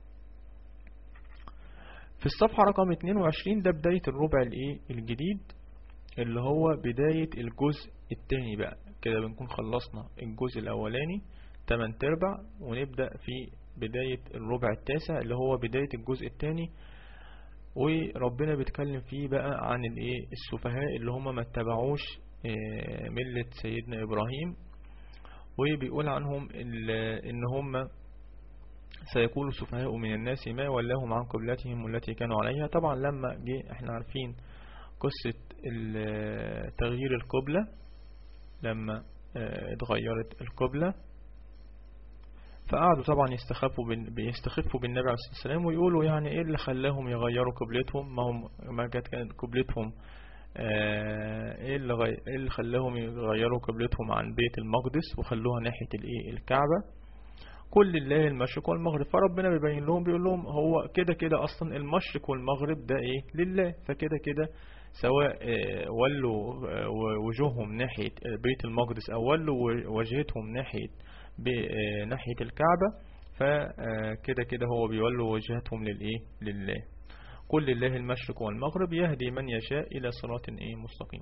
في الصفحة رقم 22 ده بداية الربع الإيه الجديد اللي هو بداية الجزء الثاني بقى كده بنكون خلصنا الجزء الأولاني 8 تربع ونبدأ في بداية الربع التاسع اللي هو بداية الجزء الثاني وربنا بيتكلم فيه بقى عن الايه السفهاء اللي هم ما اتبعوش ملة سيدنا إبراهيم وبيقول عنهم ان هم سيكون السفهاء من الناس ما ولاهم عن قبلتهم التي كانوا عليها طبعا لما جه احنا عارفين قصة تغيير القبلة لما اتغيرت القبلة فقعدوا طبعا يستخفوا بيستخفوا بالنبي عليه الصلاة والسلام ويقولوا يعني ايه اللي خلاهم يغيروا قبلتهم ما هم ما كانت كانت قبلتهم ايه اللي غي... ايه اللي خلاهم يغيروا قبلتهم عن بيت المقدس وخلوها ناحية الايه الكعبة كل الله المشرق والمغرب فربنا بيبين لهم بيقول لهم هو كده كده اصلا المشرق والمغرب ده ايه لله فكده كده سواء ولوا وجوههم ناحية بيت المقدس او ولوا وجهتهم ناحية بناحية الكعبة فكده كده هو بيولوا وجهتهم للإيه لله كل الله المشرق والمغرب يهدي من يشاء إلى صراط إيه مستقيم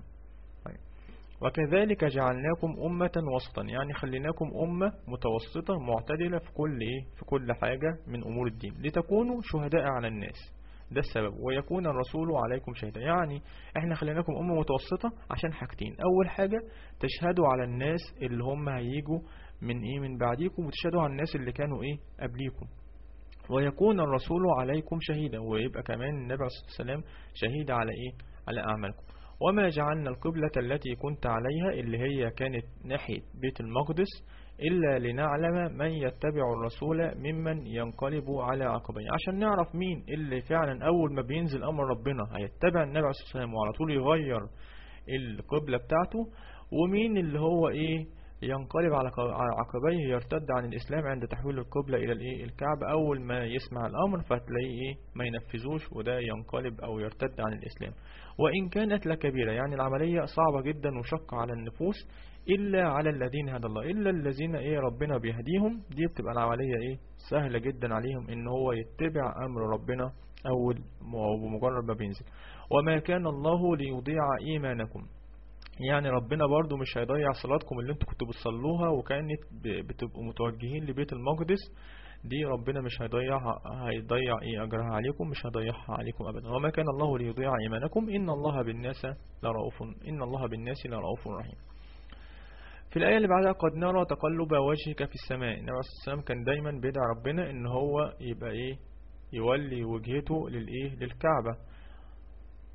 وكذلك جعلناكم أمة وسطا يعني خليناكم أمة متوسطة معتدلة في كل إيه في كل حاجة من أمور الدين لتكونوا شهداء على الناس ده السبب ويكون الرسول عليكم شهيدا يعني احنا خليناكم أمة متوسطة عشان حاجتين أول حاجة تشهدوا على الناس اللي هم هيجوا من ايه من بعديكم وتشهدوا على الناس اللي كانوا ايه قبليكم ويكون الرسول عليكم شهيدا ويبقى كمان النبي عليه الصلاة والسلام شهيد على ايه على اعمالكم وما جعلنا القبلة التي كنت عليها اللي هي كانت ناحية بيت المقدس إلا لنعلم من يتبع الرسول ممن ينقلب على عقبيه عشان نعرف مين اللي فعلا أول ما بينزل أمر ربنا هيتبع النبي عليه الصلاة والسلام وعلى طول يغير القبلة بتاعته ومين اللي هو إيه ينقلب على عقبيه يرتد عن الإسلام عند تحويل القبلة إلى الإيه الكعبة أول ما يسمع الأمر فتلاقيه إيه ما ينفذوش وده ينقلب أو يرتد عن الإسلام وإن كانت لكبيرة يعني العملية صعبة جدا وشق على النفوس إلا على الذين هدى الله إلا الذين إيه ربنا بيهديهم دي بتبقى العملية إيه سهلة جدا عليهم إن هو يتبع أمر ربنا أول بمجرد ما بينزل وما كان الله ليضيع إيمانكم يعني ربنا برضو مش هيضيع صلاتكم اللي انتوا كنتوا بتصلوها وكانت بتبقوا متوجهين لبيت المقدس دي ربنا مش هيضيعها هيضيع ايه اجرها عليكم مش هيضيعها عليكم ابدا وما كان الله ليضيع ايمانكم ان الله بالناس لرؤوف ان الله بالناس لرؤوف رحيم في الآية اللي بعدها قد نرى تقلب وجهك في السماء النبي عليه الصلاة والسلام كان دايما بيدعي ربنا ان هو يبقى ايه يولي وجهته للايه للكعبة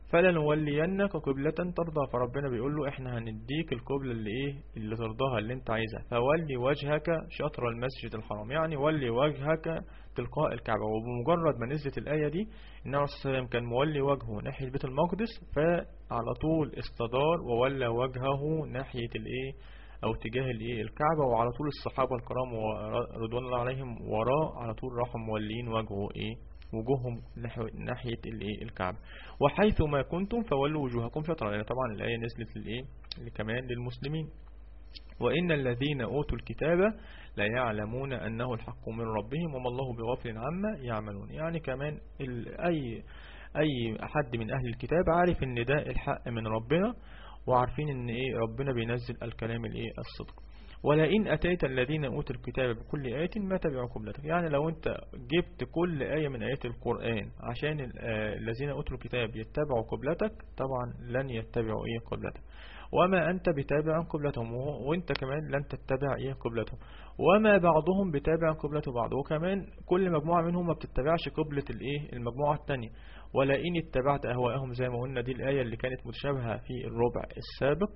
فلنولينك قبلة ترضى فربنا بيقول له احنا هنديك القبلة اللي ايه اللي ترضاها اللي انت عايزها فولي وجهك شطر المسجد الحرام يعني ولي وجهك تلقاء الكعبة وبمجرد ما نزلت الآية دي النبي صلى الله عليه وسلم كان مولي وجهه ناحية بيت المقدس فعلى طول استدار وولى وجهه ناحية الايه او تجاه الايه الكعبة وعلى طول الصحابة الكرام رضوان الله عليهم وراه على طول راحوا مولين وجهه ايه وجوههم ناحية الايه الكعبة وحيث ما كنتم فولوا وجوهكم شطرا لان طبعا الآية نزلت للايه كمان للمسلمين وإن الذين أوتوا الكتاب لا يعلمون أنه الحق من ربهم وما الله بغافل عما يعملون يعني كمان أي أي حد من أهل الكتاب عارف إن ده الحق من ربنا وعارفين إن إيه ربنا بينزل الكلام الإيه الصدق ولئن أتيت الذين أوتوا الكتاب بكل آية ما تبعوا قبلتك يعني لو أنت جبت كل آية من آيات القرآن عشان الذين أوتوا الكتاب يتبعوا قبلتك طبعا لن يتبعوا إيه قبلتك وما أنت بتابع قبلتهم وانت كمان لن تتبع إيه قبلتهم وما بعضهم بتابع قبلة بعض وكمان كل مجموعة منهم ما بتتبعش قبلة الإيه المجموعة التانية ولئن اتبعت أهواءهم زي ما قلنا دي الآية اللي كانت متشابهة في الربع السابق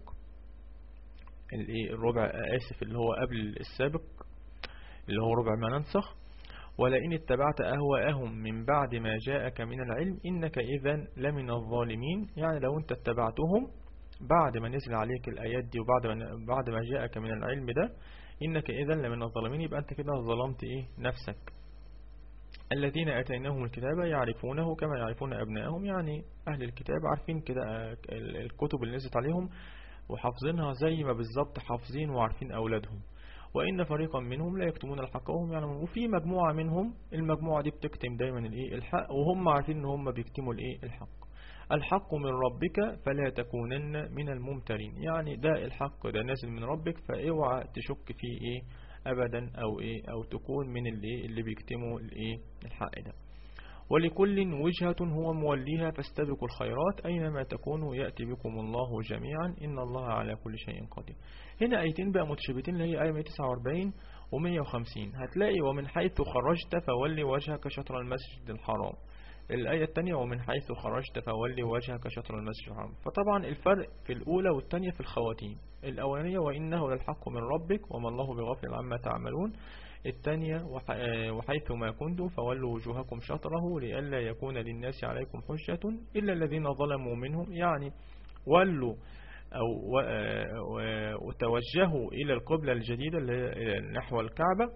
الايه الربع آسف اللي هو قبل السابق اللي هو ربع ما ننسخ ولئن اتبعت أهواءهم من بعد ما جاءك من العلم إنك إذا لمن الظالمين يعني لو أنت اتبعتهم بعد ما نزل عليك الآيات دي وبعد ما بعد ما جاءك من العلم ده إنك إذا لمن الظالمين يبقى أنت كده ظلمت إيه نفسك الذين أتيناهم الكتاب يعرفونه كما يعرفون أبنائهم يعني أهل الكتاب عارفين كده الكتب اللي نزلت عليهم وحافظينها زي ما بالظبط حافظين وعارفين أولادهم وإن فريقا منهم لا يكتمون الحق وهم يعلمون وفي مجموعة منهم المجموعة دي بتكتم دايما الإيه الحق وهم عارفين إن هم بيكتموا الإيه الحق الحق من ربك فلا تكونن من الممترين يعني ده الحق ده نازل من ربك فاوعى تشك فيه ايه ابدا او ايه او تكون من اللي اللي بيكتموا الايه الحق ده ولكل وجهة هو موليها فاستبقوا الخيرات أينما تكونوا يأتي بكم الله جميعا إن الله على كل شيء قدير هنا آيتين بقى متشابهتين اللي هي آية 149 و150 هتلاقي ومن حيث خرجت فولي وجهك شطر المسجد الحرام الآية الثانية ومن حيث خرجت فولي وجهك شطر المسجد الحرام فطبعا الفرق في الأولى والثانية في الخواتيم الأولانية وإنه للحق من ربك وما الله بغافل عما تعملون الثانية وحيث ما كنتم فولوا وجوهكم شطره لئلا يكون للناس عليكم حجة إلا الذين ظلموا منهم يعني ولوا أو وتوجهوا إلى القبلة الجديدة نحو الكعبة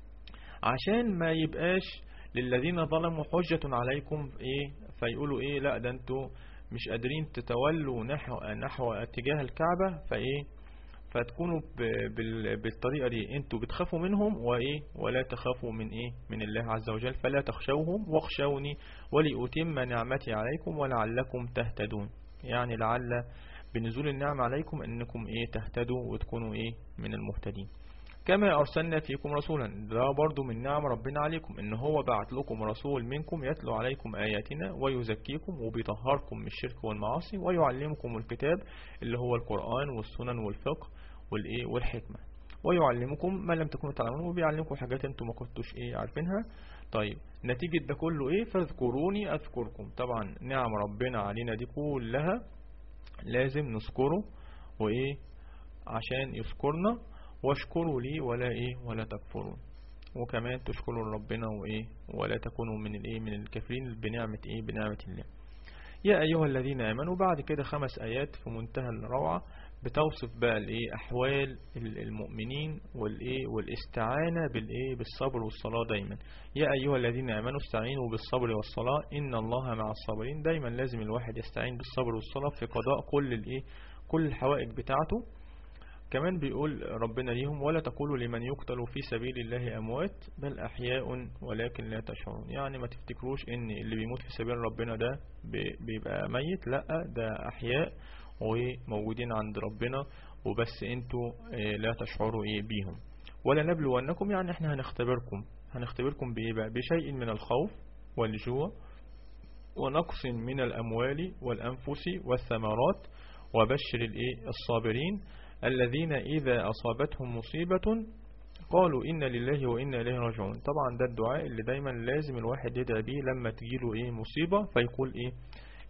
عشان ما يبقاش للذين ظلموا حجة عليكم ايه فيقولوا ايه لا ده انتوا مش قادرين تتولوا نحو نحو اتجاه الكعبة فايه فتكونوا بالطريقة دي انتوا بتخافوا منهم وايه ولا تخافوا من ايه من الله عز وجل فلا تخشوهم واخشوني ولأتم نعمتي عليكم ولعلكم تهتدون يعني لعل بنزول النعم عليكم انكم ايه تهتدوا وتكونوا ايه من المهتدين كما أرسلنا فيكم رسولا ده برضو من نعم ربنا عليكم إن هو بعت لكم رسول منكم يتلو عليكم آياتنا ويزكيكم وبيطهركم من الشرك والمعاصي ويعلمكم الكتاب اللي هو القرآن والسنن والفقه والإيه والحكمة ويعلمكم ما لم تكونوا تعلمون وبيعلمكم حاجات انتم ما كنتوش ايه عارفينها طيب نتيجة ده كله ايه فاذكروني اذكركم طبعا نعم ربنا علينا دي كلها لازم نذكره وايه عشان يذكرنا واشكروا لي ولا ايه ولا تكفرون وكمان تشكروا ربنا وايه ولا تكونوا من الايه من الكافرين بنعمة ايه بنعمة الله يا ايها الذين امنوا بعد كده خمس ايات في منتهى الروعة بتوصف بقى الايه احوال المؤمنين والايه والاستعانة بالايه بالصبر والصلاة دايما يا ايها الذين امنوا استعينوا بالصبر والصلاة ان الله مع الصابرين دايما لازم الواحد يستعين بالصبر والصلاة في قضاء كل الايه كل الحوائج بتاعته كمان بيقول ربنا ليهم ولا تقولوا لمن يقتل في سبيل الله أموات بل أحياء ولكن لا تشعرون يعني ما تفتكروش ان اللي بيموت في سبيل ربنا ده بيبقى ميت لا ده أحياء وموجودين عند ربنا وبس انتوا لا تشعروا ايه بيهم ولا نبلونكم يعني احنا هنختبركم هنختبركم بايه بقى بشيء من الخوف والجوع ونقص من الأموال والأنفس والثمرات وبشر الايه الصابرين الذين إذا أصابتهم مصيبة قالوا إن لله وإنا إليه راجعون طبعا ده الدعاء اللي دايما لازم الواحد يدعي بيه لما تجيله إيه مصيبة فيقول إيه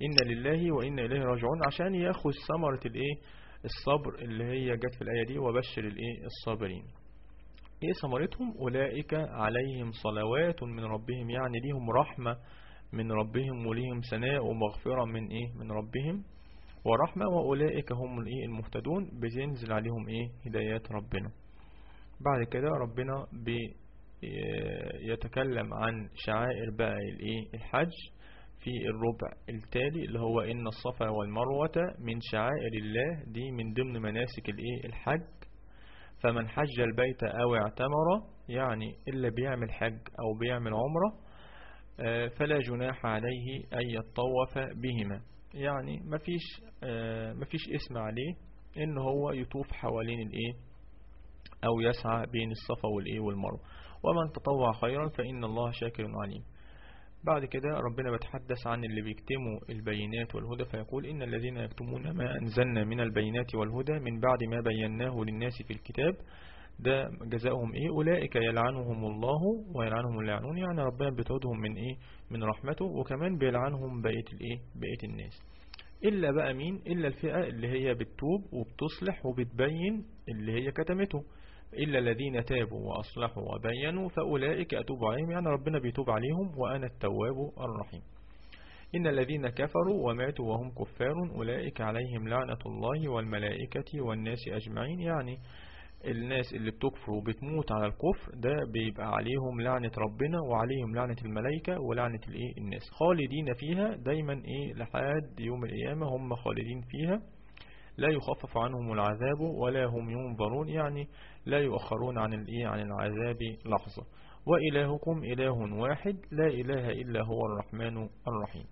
إن لله وإنا إليه راجعون عشان ياخذ ثمرة الإيه الصبر اللي هي جت في الآية دي وبشر الإيه الصابرين إيه ثمرتهم أولئك عليهم صلوات من ربهم يعني ليهم رحمة من ربهم وليهم سناء ومغفرة من إيه من ربهم ورحمة وأولئك هم الإيه المهتدون بينزل عليهم إيه هدايات ربنا بعد كده ربنا بي يتكلم عن شعائر بقى الايه الحج في الربع التالي اللي هو ان الصفا والمروة من شعائر الله دي من ضمن مناسك الايه الحج فمن حج البيت او اعتمر يعني اللي بيعمل حج او بيعمل عمرة فلا جناح عليه ان يطوف بهما يعني مفيش مفيش اسم عليه ان هو يطوف حوالين الايه او يسعى بين الصفا والايه والمروه ومن تطوع خيرا فإن الله شاكر عليم بعد كده ربنا بتحدث عن اللي بيكتموا البينات والهدى فيقول إن الذين يكتمون ما أنزلنا من البينات والهدى من بعد ما بيناه للناس في الكتاب ده جزاؤهم إيه أولئك يلعنهم الله ويلعنهم اللاعنون يعني ربنا بتعودهم من إيه من رحمته وكمان بيلعنهم بقية الإيه بقية الناس إلا بقى مين إلا الفئة اللي هي بتتوب وبتصلح وبتبين اللي هي كتمته إلا الذين تابوا وأصلحوا وبينوا فأولئك أتوب عليهم يعني ربنا بيتوب عليهم وأنا التواب الرحيم إن الذين كفروا وماتوا وهم كفار أولئك عليهم لعنة الله والملائكة والناس أجمعين يعني الناس اللي بتكفر وبتموت على الكفر ده بيبقى عليهم لعنة ربنا وعليهم لعنة الملائكة ولعنة الايه الناس خالدين فيها دايما ايه لحد يوم القيامة هم خالدين فيها لا يخفف عنهم العذاب ولا هم ينظرون يعني لا يؤخرون عن الايه عن العذاب لحظة وإلهكم إله واحد لا إله إلا هو الرحمن الرحيم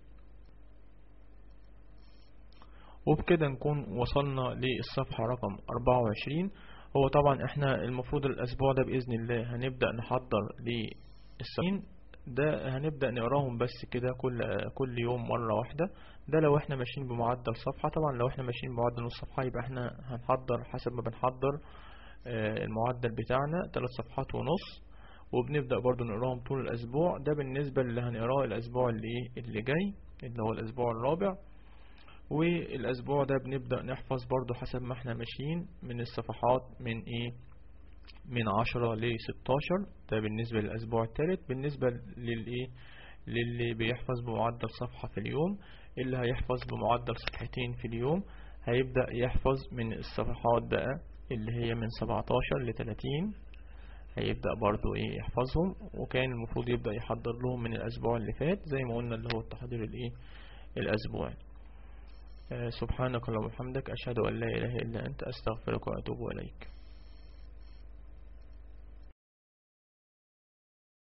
وبكده نكون وصلنا للصفحة رقم 24 هو طبعا احنا المفروض الأسبوع ده بإذن الله هنبدأ نحضر للسنين ده هنبدأ نقراهم بس كده كل كل يوم مرة واحدة ده لو احنا ماشيين بمعدل صفحة طبعا لو احنا ماشيين بمعدل نص صفحة يبقى احنا هنحضر حسب ما بنحضر المعدل بتاعنا ثلاث صفحات ونص وبنبدأ برضو نقراهم طول الأسبوع ده بالنسبة اللي هنقراه الأسبوع اللي ايه اللي جاي اللي هو الأسبوع الرابع والأسبوع ده بنبدأ نحفظ برضو حسب ما احنا ماشيين من الصفحات من ايه من عشرة لستاشر ده بالنسبة للأسبوع الثالث بالنسبة للإيه للي بيحفظ بمعدل صفحة في اليوم اللي هيحفظ بمعدل صفحتين في اليوم هيبدأ يحفظ من الصفحات بقى اللي هي من 17 ل 30 هيبدأ برضو ايه يحفظهم وكان المفروض يبدأ يحضر لهم من الأسبوع اللي فات زي ما قلنا اللي هو التحضير الايه الأسبوعي آه سبحانك اللهم وبحمدك أشهد أن لا إله إلا أنت أستغفرك وأتوب إليك